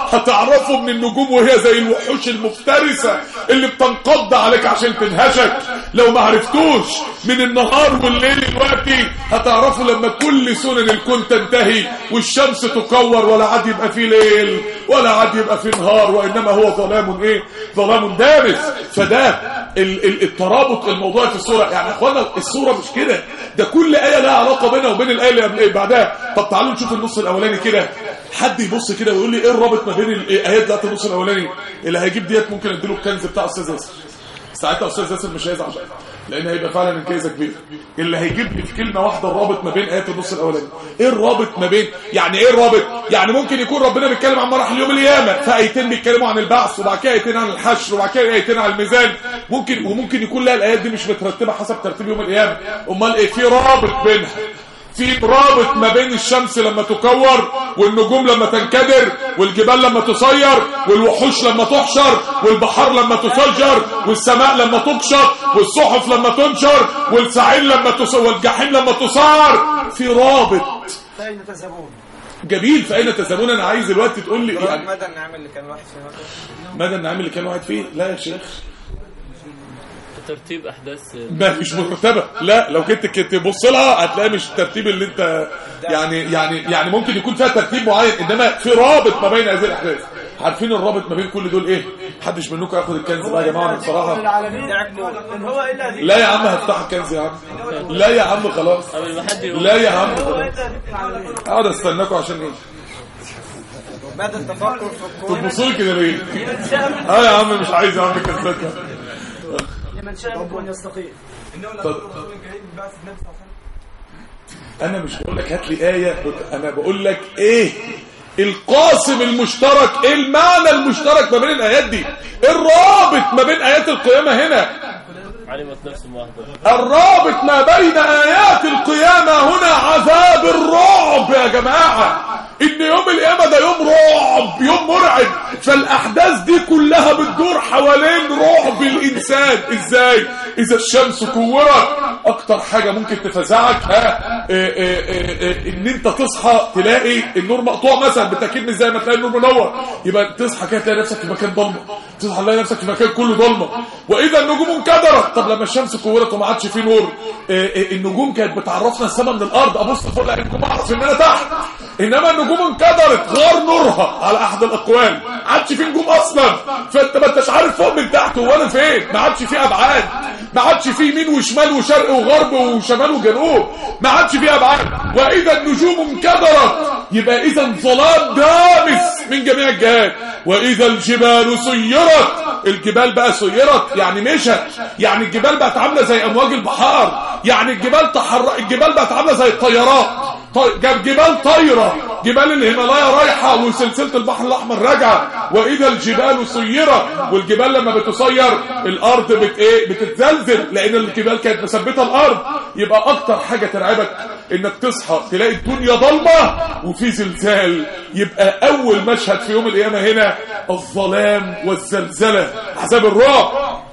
هتعرفه من النجوم وهي زي الوحوش المفترسة اللي بتنقض عليك عشان تنهشك لو ما عرفتوش من النهار والليل دلوقتي هتعرفوا لما كل سنن الكون تنتهي والشمس تكور ولا عاد يبقى فيه ليل ولا عاد يبقى فيه نهار وانما هو ظلام ايه ظلام دامس فده ال ال الترابط الموضوع في الصورة يعني اخوانا الصورة مش كده ده كل آية لها علاقة بينها وبين الآية اللي قبل- بعدها طب تعالوا نشوف النص الأولاني كده حد يبص كده ويقول لي ايه الرابط ما بين الآيات بتاعت النص الأولاني اللي هيجيب ديت ممكن اديله الكنز بتاع أستاذ ياسر ساعتها أستاذ ياسر مش هيزعل لان هيبقى فعلا انجازه كبيره اللي هيجيب لي في كلمه واحده الرابط ما بين ايات النص الاولاني ايه الرابط ما بين يعني ايه الرابط يعني ممكن يكون ربنا بيتكلم عن مراحل يوم القيامه فايتين بيتكلموا عن البعث وبعد كده ايتين عن الحشر وبعد كده ايتين عن الميزان ممكن وممكن يكون لا الايات دي مش مترتبه حسب ترتيب يوم القيامه امال ايه في رابط بينها في رابط ما بين الشمس لما تكور والنجوم لما تنكدر والجبال لما تصير والوحوش لما تحشر والبحار لما تفجر والسماء لما تكشط والصحف لما تنشر والسعير لما تص... والجحيم لما تصار في رابط فأين تذهبون؟ جميل فأين تذهبون انا عايز دلوقتي تقول لي يعني مدى النعم اللي كان واحد في مكة مدى النعم اللي كان واحد فيه لا يا شيخ ترتيب احداث ما مش مرتبه لا لو كنت كنت تبص لها هتلاقي مش الترتيب اللي انت يعني يعني يعني ممكن يكون فيها ترتيب معين انما في رابط ما بين هذه الاحداث عارفين الرابط ما بين كل دول ايه محدش منكم ياخد الكنز بقى يا جماعه كل بصراحه العالمين إن هو إلا ذكر لا يا عم هفتح الكنز يا عم لا يا عم خلاص قبل ما حد يقول لا يا عم هو خلاص. إلا ذكر العالمين اقعد استناكم عشان ايه مدى التفكر في الكون تبصوا لي كده ليه لمن شاء اه يا عم مش عايز يا عم كنزات لمن شاء منكم أن يستقيم انا مش بقول لك هات لي ايه انا بقول لك ايه القاسم المشترك ايه المعنى المشترك ما بين الايات دي إيه الرابط ما بين ايات القيامه هنا علمت نفس ما أهدر الرابط ما بين ايات القيامه هنا عذاب الرعب يا جماعه ان يوم القيامه ده يوم رعب يوم مرعب فالاحداث دي كلها بتدور حوالين رعب الانسان ازاي اذا الشمس كورت اكتر حاجه ممكن تفزعك ها إيه إيه إيه إيه ان انت تصحى تلاقي النور مقطوع مثلا بالتاكيد مش زي ما تلاقي النور منور يبقى تصحى كده تلاقي نفسك في مكان ضلمه تصحى تلاقي نفسك في مكان كله ضلمه واذا النجوم انكدرت طب لما الشمس كورت وما عادش فيه نور إيه إيه النجوم كانت بتعرفنا السماء من الارض ابص فوق الاقي النجوم اعرف ان انا تحت انما النجوم انكدرت غار نورها على احد الاقوال ما عادش فيه نجوم اصلا فانت ما انتش عارف فوق من تحت هو انا فين ما عادش فيه ابعاد ما عادش فيه يمين وشمال وشرق وغرب وشمال وجنوب ما عادش فيه ابعاد واذا النجوم انكدرت يبقى اذا ظلام دامس من جميع الجهات واذا الجبال سيرت الجبال بقى سيرت يعني مشت يعني الجبال بقت عامله زي امواج البحار يعني الجبال تحرك الجبال بقت عامله زي الطيارات طي... جاب جبال طايره جبال الهيمالايا رايحه وسلسله البحر الاحمر راجعه واذا الجبال سيرت والجبال لما بتصير الارض بت ايه بتتزلزل لان الجبال كانت مثبته الارض يبقى اكتر حاجه ترعبك انك تصحى تلاقي الدنيا ضلمه وفي زلزال يبقى اول مشهد في يوم القيامه هنا الظلام والزلزله عذاب الرعب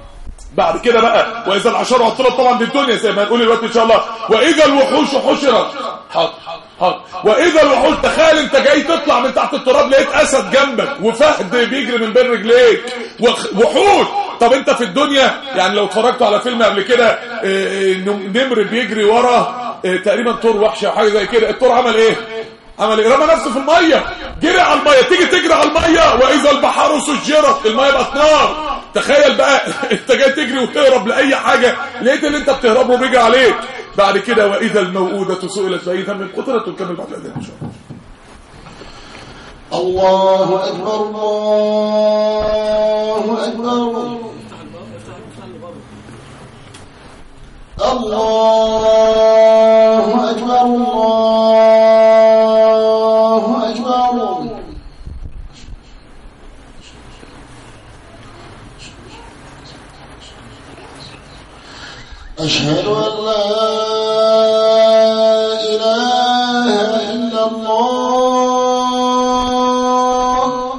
بعد كده بقى واذا العشر عطلت طبعا دي الدنيا زي ما هنقول دلوقتي ان شاء الله واذا الوحوش حشرت حاضر حاضر واذا الوحوش تخيل انت جاي تطلع من تحت التراب لقيت اسد جنبك وفهد بيجري من بين رجليك وخ- وحوش طب انت في الدنيا يعني لو اتفرجتوا على فيلم قبل كده اه، اه، نم- نمر بيجري ورا اه، تقريبا طور وحشه او حاجه زي كده الطور عمل ايه عمل ايه رمى نفسه في الميه جري على الميه تيجي تجري على الميه واذا البحار سجرت الميه بقت نار تخيل بقى انت جاي تجري وتهرب لاي حاجه لقيت اللي انت بتهربه بيجي عليك بعد كده واذا الموءوده سئلت باي ذنب قتلت ونكمل بعد الاذان ان شاء الله الله أكبر الله أكبر الله أكبر الله أكبر أشهد أن لا إله إلا الله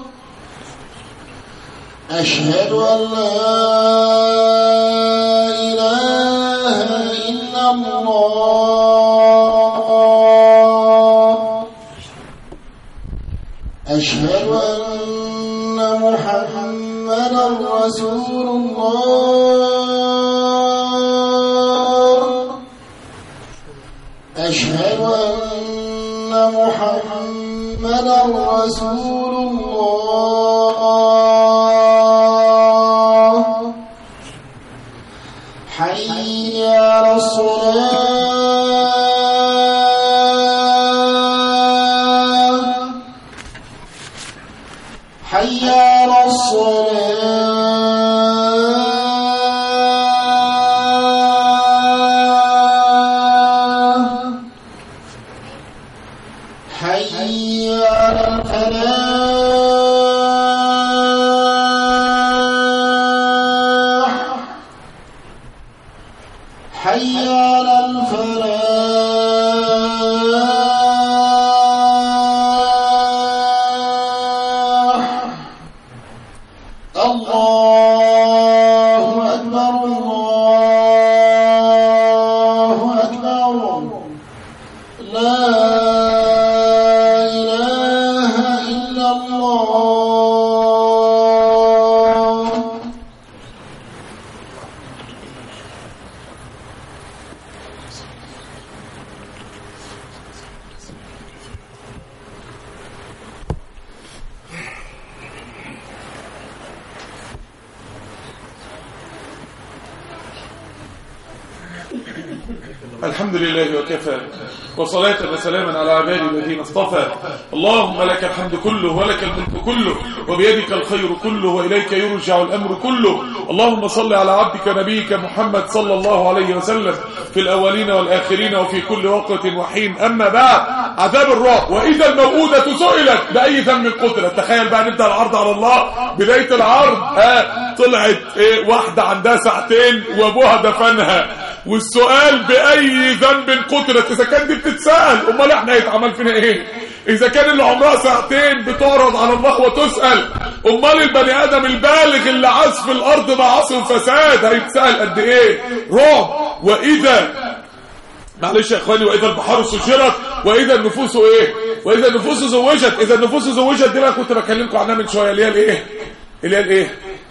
أشهد أن لا إله إلا الله أشهد أن محمدا رسول الله أشهد أن محمدا رسول الله حي على الصلاة حي على الصلاة حي على الفلاح حي على الفلاح الله أكبر الله أكبر لا إله إلا الله الحمد لله وكفى وصلاة وسلاما على عبادي الذين اصطفى اللهم لك الحمد كله ولك الملك كله وبيدك الخير كله وإليك يرجع الأمر كله اللهم صل على عبدك نبيك محمد صلى الله عليه وسلم في الأولين والآخرين وفي كل وقت وحين أما بعد عذاب الرعب وإذا الموءودة سئلت بأي ذنب قتلت تخيل بقى نبدأ العرض على الله بداية العرض ها طلعت إيه واحدة عندها ساعتين وابوها دفنها والسؤال بأي ذنب قتلت إذا كان دي بتتسأل أمال إحنا هيتعمل فينا إيه إذا كان اللي عمرها ساعتين بتعرض على الله وتسأل أمال البني آدم البالغ اللي عاش في الأرض معاصي وفساد هيتسأل قد إيه رعب وإذا معلش يا اخواني واذا البحار سجرت واذا النفوس ايه واذا النفوس زوجت اذا النفوس زوجت دي بقى كنت بكلمكم عنها من شويه اللي هي الايه اللي هي الايه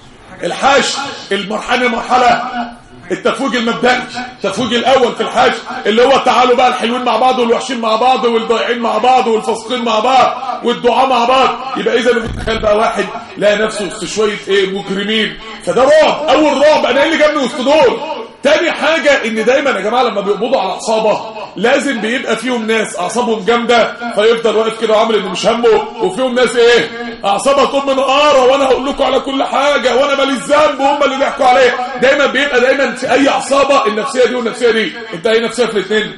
الحاش المرحله مرحله التفويج المبدئي التفويج الاول في الحاج اللي هو تعالوا بقى الحلوين مع بعض والوحشين مع بعض والضايعين مع بعض والفاسقين مع بعض والدعاء مع بعض يبقى اذا متخيل بقى واحد لقى نفسه وسط شويه ايه مجرمين فده رعب اول رعب انا ايه اللي جابني وسط دول تاني حاجة ان دايما يا جماعة لما بيقبضوا على عصابة لازم بيبقى فيهم ناس اعصابهم جامدة فيفضل واقف كده وعامل انه مش همه وفيهم ناس ايه اعصابها تقوم من قارة وانا هقول لكم على كل حاجة وانا ماليش ذنب وهم اللي ضحكوا عليا دايما بيبقى دايما في اي عصابة النفسية دي والنفسية دي انت ايه نفسية في الاثنين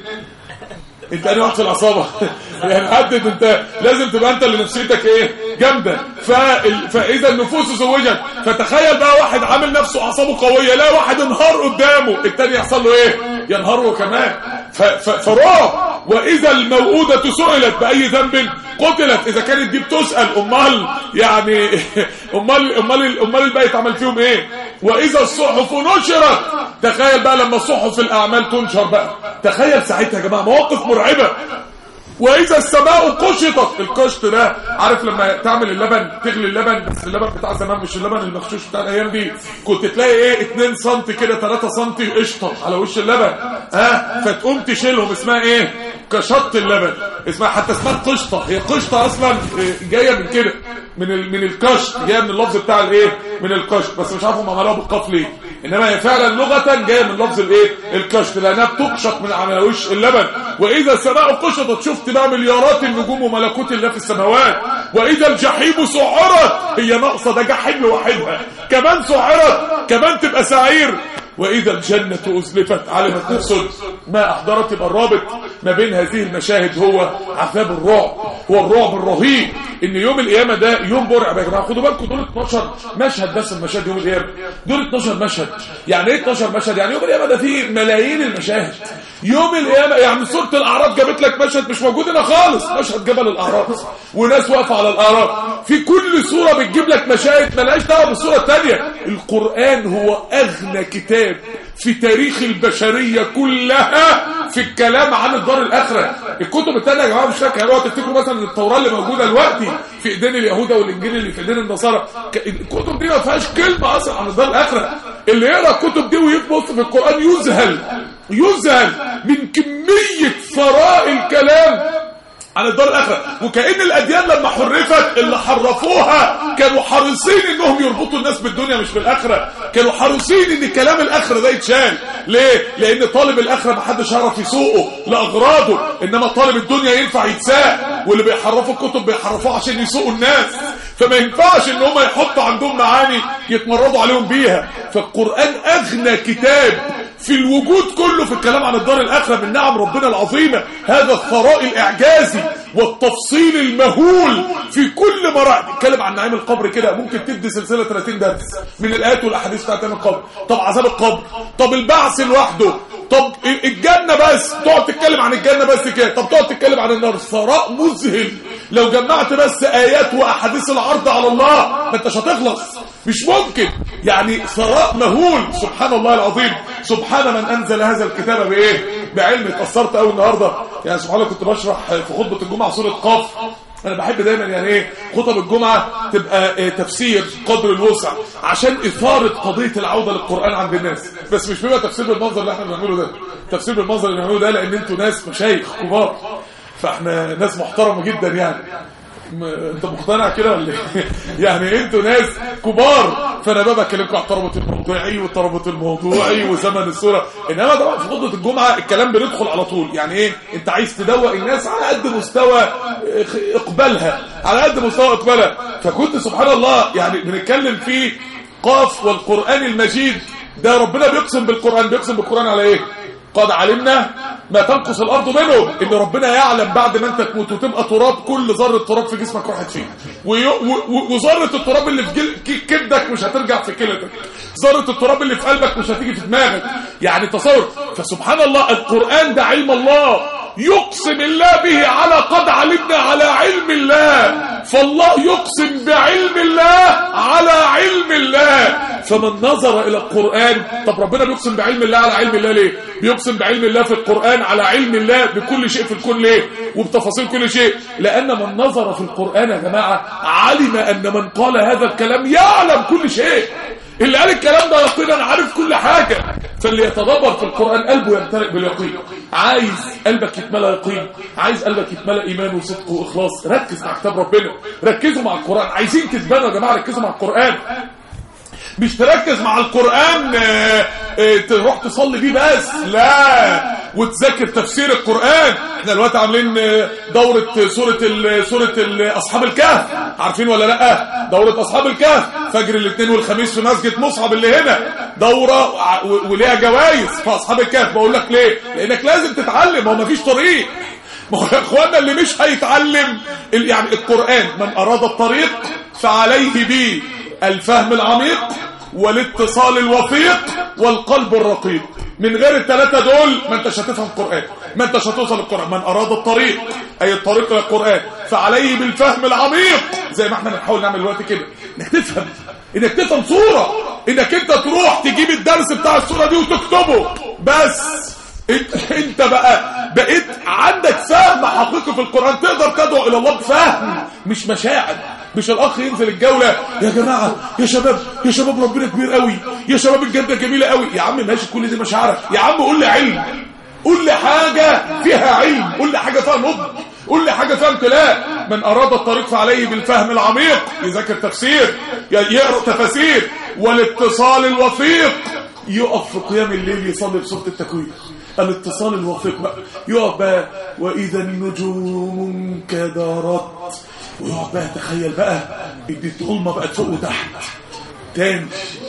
انت انا واحد في العصابة يعني حدد انت لازم تبقى انت اللي نفسيتك ايه جامدة فال... فاذا النفوس زوجت فتخيل بقى واحد عامل نفسه اعصابه قوية لا واحد انهار قدامه التاني يحصل له ايه ينهار هو كمان ف... ف... فرعب واذا الموءودة سئلت باي ذنب قتلت اذا كانت دي بتسأل امال يعني امال امال امال الباقي اتعمل فيهم ايه واذا الصحف نشرت تخيل بقى لما صحف الاعمال تنشر بقى تخيل ساعتها يا جماعه مواقف مرعبه واذا السماء قشطت القشط ده عارف لما تعمل اللبن تغلي اللبن بس اللبن بتاع زمان مش اللبن المغشوش بتاع الايام دي كنت تلاقي ايه 2 سم كده 3 سم قشطه على وش اللبن ها فتقوم تشيلهم اسمها ايه كشط اللبن اسمها حتى اسمها قشطه هي قشطه اصلا جايه من كده من ال... من الكشط جايه من اللفظ بتاع الايه من الكشط بس مش عارف هم عملوها بالقاف ليه انما هي فعلا لغه جايه من لفظ الايه الكشط لانها بتقشط من على وش اللبن واذا السماء قشطت شفت بقى مليارات النجوم وملكوت الله في السماوات واذا الجحيم سعرت هي ناقصه ده جحيم لوحدها كمان سعرت كمان تبقى سعير واذا الجنه ازلفت علمت نفس ما احضرت يبقى الرابط ما بين هذه المشاهد هو عذاب الرعب هو الرعب الرهيب ان يوم القيامه ده يوم مرعب يا جماعه خدوا بالكم دول 12 مشهد بس المشاهد يوم القيامه دول 12 مشهد يعني ايه 12 مشهد يعني يوم القيامه ده فيه ملايين المشاهد يوم القيامه يعني سوره الاعراف جابت لك مشهد مش موجود هنا خالص مشهد جبل الاعراف وناس واقفه على الاعراف في كل سوره بتجيب لك مشاهد ملهاش دعوه بالسوره الثانيه القران هو اغنى كتاب في تاريخ البشرية كلها في الكلام عن الدار الآخرة الكتب التانية يا جماعة مش فاكر هو تفتكروا مثلا التوراة اللي موجودة دلوقتي في ايدين اليهود والانجيل اللي في ايدين النصارى ك- الكتب دي ما فيهاش كلمة اصلا عن الدار الآخرة اللي يقرا الكتب دي ويبص في القرآن يذهل يذهل من كمية ثراء الكلام عن الدار الاخره وكأن الاديان لما حرفت اللي حرفوها كانوا حريصين انهم يربطوا الناس بالدنيا مش بالاخره كانوا حريصين ان كلام الاخره ده يتشال ليه لان طالب الاخره ما حدش يعرف يسوقه لاغراضه انما طالب الدنيا ينفع يتساق واللي بيحرفوا الكتب بيحرفوها عشان يسوقوا الناس فما ينفعش ان هم يحطوا عندهم معاني يتمردوا عليهم بيها فالقران اغنى كتاب في الوجود كله في الكلام عن الدار الآخرة من نعم ربنا العظيمة هذا الثراء الإعجازي والتفصيل المهول في كل مراحل نتكلم عن نعيم القبر كده ممكن تدي سلسلة 30 درس من الآيات والأحاديث بتاعت نعيم القبر طب عذاب القبر طب البعث لوحده طب الجنة بس تقعد تتكلم عن الجنة بس كده طب تقعد تتكلم عن النار ثراء مذهل لو جمعت بس آيات وأحاديث العرض على الله ما انتش هتخلص مش ممكن يعني ثراء مهول سبحان الله العظيم سبحان من انزل هذا الكتاب بايه بعلم اتاثرت قوي النهارده يعني سبحان الله كنت بشرح في خطبه الجمعه سوره قاف انا بحب دايما يعني ايه خطب الجمعه تبقى إيه تفسير قدر الوسع عشان اثاره قضيه العوده للقران عند الناس بس مش بيبقى تفسير بالمنظر اللي احنا بنعمله ده تفسير بالمنظر اللي بنعمله ده لان انتوا ناس مشايخ كبار فاحنا ناس محترمه جدا يعني م- انت مقتنع كده ولا ايه؟ يعني انتوا ناس كبار فانا بقى بكلمكم عن الترابط الموضوعي والترابط الموضوعي وزمن الصوره انما طبعا في خطبه الجمعه الكلام بندخل على طول يعني ايه انت عايز تدوق الناس على قد مستوى اخ- اقبالها على قد مستوى اقبالها فكنت سبحان الله يعني بنتكلم في قاف والقران المجيد ده ربنا بيقسم بالقران بيقسم بالقران على ايه قد علمنا ما تنقص الارض منهم ان ربنا يعلم بعد ما انت تموت وتبقى تراب كل ذره تراب في جسمك راحت فين وي- و- و- وذره التراب اللي في جل- ك- كبدك مش هترجع في كلتك ذره التراب اللي في قلبك مش هتيجي في دماغك يعني تصور فسبحان الله القران ده علم الله يقسم الله به على قد علمنا على علم الله فالله يقسم بعلم الله على علم الله فمن نظر الى القرآن طب ربنا بيقسم بعلم الله على علم الله ليه بيقسم بعلم الله في القرآن على علم الله بكل شيء في الكون ليه وبتفاصيل كل شيء لان من نظر في القرآن يا جماعة علم ان من قال هذا الكلام يعلم كل شيء اللي قال الكلام ده يقينا عارف كل حاجة فاللي يتدبر في القرآن قلبه يمتلئ باليقين عايز قلبك يتملى يقين عايز قلبك يتملى ايمان وصدق واخلاص ركز مع كتاب ربنا ركزوا مع القرآن عايزين تتبنوا يا جماعة ركزوا مع القرآن مش تركز مع القرآن آه، آه، تروح تصلي بيه بس لا وتذاكر تفسير القرآن احنا دلوقتي عاملين آه، دورة سورة ال- سورة ال- أصحاب الكهف عارفين ولا لا دورة أصحاب الكهف فجر الاثنين والخميس في مسجد مصعب اللي هنا دورة ع- و- وليها جوائز في أصحاب الكهف بقول لك ليه لأنك لازم تتعلم هو مفيش طريق ما هو يا اخوانا اللي مش هيتعلم ال- يعني القرآن من أراد الطريق فعليه به الفهم العميق والاتصال الوثيق والقلب الرقيق من غير الثلاثة دول ما انتش هتفهم القرآن ما انتش هتوصل للقرآن من أراد الطريق أي الطريق إلى القرآن فعليه بالفهم العميق زي ما احنا بنحاول نعمل دلوقتي كده انك تفهم انك تفهم صورة انك انت تروح تجيب الدرس بتاع الصورة دي وتكتبه بس انت, انت بقى بقيت عندك فهم حقيقي في القرآن تقدر تدعو الى الله بفهم مش مشاعر مش الاخ ينزل الجولة يا جماعة يا شباب يا شباب ربنا كبير قوي يا شباب الجنة جميلة قوي يا عم ماشي كل دي مشاعرك يا عم قول لي علم قول لي حاجة فيها علم قول لي حاجة فيها نضج قول لي حاجة فيها امتلاء من أراد الطريق فعليه بالفهم العميق يذاكر تفسير يقرأ تفاسير والاتصال الوثيق يقف في قيام الليل يصلي بسورة التكوين الاتصال الوثيق بقى يقف بقى وإذا النجوم انكدرت ويقعد بقى تخيل بقى ان الظلمة بقت فوق وتحت تاني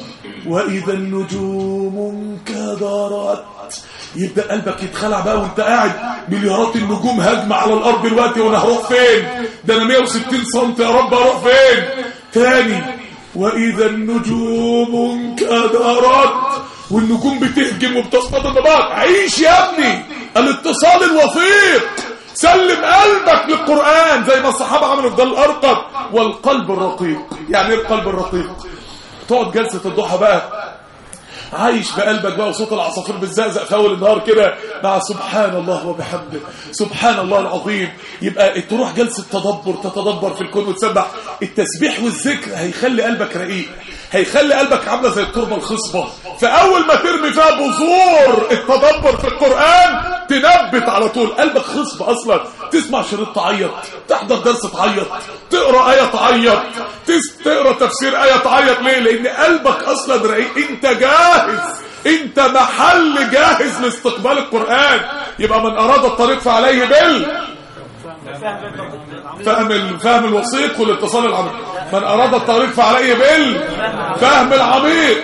وإذا النجوم انكدرت يبدأ قلبك يتخلع بقى وانت قاعد مليارات النجوم هجمة على الأرض دلوقتي وانا هروح فين ده انا 160 سم يا رب اروح فين تاني وإذا النجوم انكدرت والنجوم بتهجم وبتصطدم ببعض عيش يا ابني الاتصال الوثيق سلم قلبك للقرآن زي ما الصحابة عملوا في ده الأرقب والقلب الرقيق يعني ايه القلب الرقيق تقعد جلسة الضحى بقى عايش بقلبك بقى وصوت العصافير بتزقزق في اول النهار كده مع سبحان الله وبحمده سبحان الله العظيم يبقى تروح جلسه تدبر تتدبر في الكون وتسبح التسبيح والذكر هيخلي قلبك رقيق هيخلي قلبك عامله زي التربه الخصبه فاول ما ترمي فيها بذور التدبر في القران تنبت على طول قلبك خصب اصلا تسمع شريط تعيط تحضر درس تعيط تقرا ايه تعيط تس- تقرا تفسير ايه تعيط ليه لان قلبك اصلا رقيق انت جاهز انت محل جاهز لاستقبال القران يبقى من اراد الطريق فعليه بال فهم ال- فهم الوثيق والاتصال العميق من اراد الطريق فعليه بالفهم العميق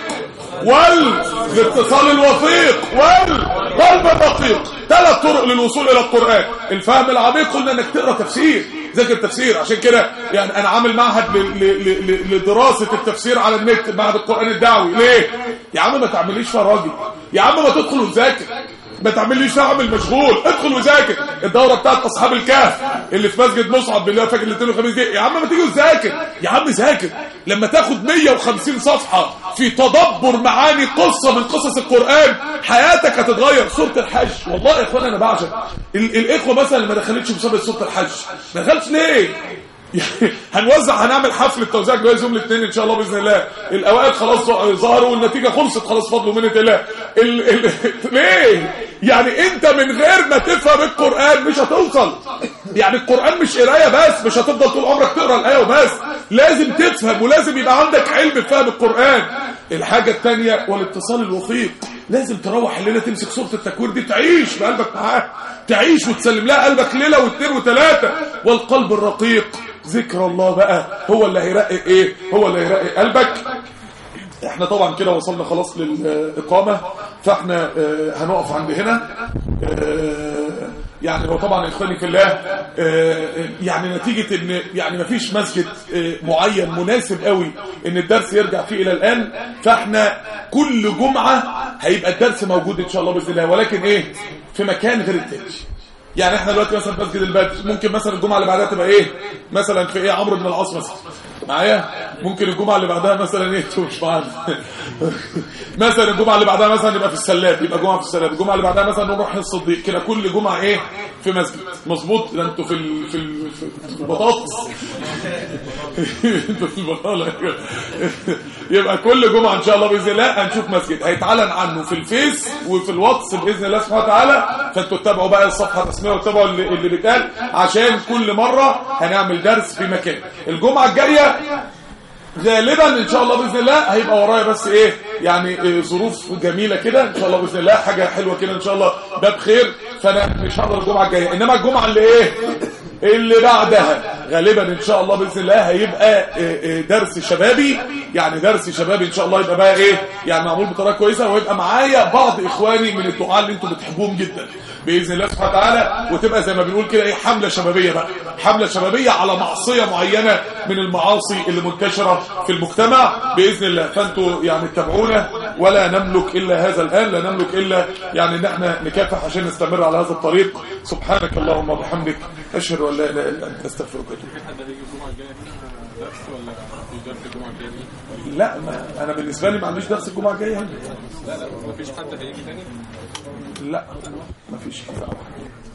والاتصال الوثيق والقلب الدقيق ثلاث طرق للوصول الى القران الفهم العميق قلنا انك تقرا تفسير ذاكر تفسير عشان كده يعني انا عامل معهد ل- ل- ل- ل- لدراسه التفسير على النت معهد القران الدعوي ليه يا عم ما تعمليش فيها راجل يا عم ما تدخل وتذاكر ما تعمليش فيها عامل مشغول ادخل وذاكر الدوره بتاعت اصحاب الكهف اللي في مسجد مصعب بالله فاكر الاثنين والخميس دي يا عم ما تيجي وذاكر يا عم ذاكر لما تاخد 150 صفحه في تدبر معاني قصه من قصص القران حياتك هتتغير سوره الحج والله يا اخوان انا بعشق ال- الاخوه مثلا اللي ما دخلتش مسابقه سوره الحج ما دخلتش ليه يعني هنوزع هنعمل حفله توزيع جوائز يوم الاثنين ان شاء الله باذن الله الاوائل خلاص ظهروا والنتيجه خلصت خلاص فضل ومنه الله ال... ال... ليه يعني انت من غير ما تفهم القران مش هتوصل يعني القران مش قرايه بس مش هتفضل طول عمرك تقرا الايه وبس لازم تفهم ولازم يبقى عندك علم في فهم القران الحاجه الثانيه والاتصال الوثيق لازم تروح الليله تمسك سوره التكوير دي تعيش بقلبك معاها تعيش وتسلم لها قلبك ليله واثنين وثلاثه والقلب الرقيق ذكر الله بقى هو اللي هيرقق ايه هو اللي هيرقق قلبك احنا طبعا كده وصلنا خلاص للإقامة فاحنا آه، هنقف عند هنا آه، يعني هو طبعا اخواني في الله آه، يعني نتيجة ان يعني مفيش مسجد آه، معين مناسب قوي ان الدرس يرجع فيه الى الان فاحنا كل جمعة هيبقى الدرس موجود ان شاء الله باذن الله ولكن ايه في مكان غير التاني يعني احنا دلوقتي مثلا في مسجد البدر ممكن مثلا الجمعه اللي بعدها تبقى ايه مثلا في ايه عمرو بن العاص مثلا معايا ممكن الجمعه اللي بعدها مثلا ايه انتوا مش معانا مثلا الجمعه اللي بعدها مثلا يبقى في السلاب يبقى جمعه في السلاب الجمعه اللي بعدها مثلا نروح للصديق كده كل جمعه ايه في مسجد مظبوط ده انتوا في ال... في ال... في البطاطس انتوا في البطاله يبقى كل جمعه ان شاء الله باذن الله هنشوف مسجد هيتعلن عنه في الفيس وفي الواتس باذن الله سبحانه وتعالى فانتوا تتابعوا بقى الصفحه الرسميه وتتابعوا اللي, اللي بيتقال عشان كل مره هنعمل درس في مكان الجمعه الجايه غالبا ان شاء الله باذن الله هيبقى ورايا بس ايه يعني إيه ظروف جميله كده ان شاء الله باذن الله حاجه حلوه كده ان شاء الله باب خير فانا مش هقدر الجمعه الجايه انما الجمعه اللي ايه اللي بعدها غالبا ان شاء الله باذن الله هيبقى إيه إيه درس شبابي يعني درس شبابي ان شاء الله يبقى بقى ايه يعني معمول بطريقه كويسه ويبقى معايا بعض اخواني من الدعاء اللي انتم بتحبوهم جدا باذن الله سبحانه وتعالى وتبقى زي ما بنقول كده ايه حمله شبابيه بقى حمله شبابيه على معصيه معينه من المعاصي اللي منتشره في المجتمع باذن الله فانتوا يعني تتابعونا ولا نملك الا هذا الان لا نملك الا يعني ان احنا نكافح عشان نستمر على هذا الطريق سبحانك اللهم وبحمدك اشهد ان لا اله الا انت استغفرك واتوب إليك. لا ما انا بالنسبه لي ما عنديش درس الجمعه الجايه هنا لا لا مفيش حد هيجي تاني لا مفيش حد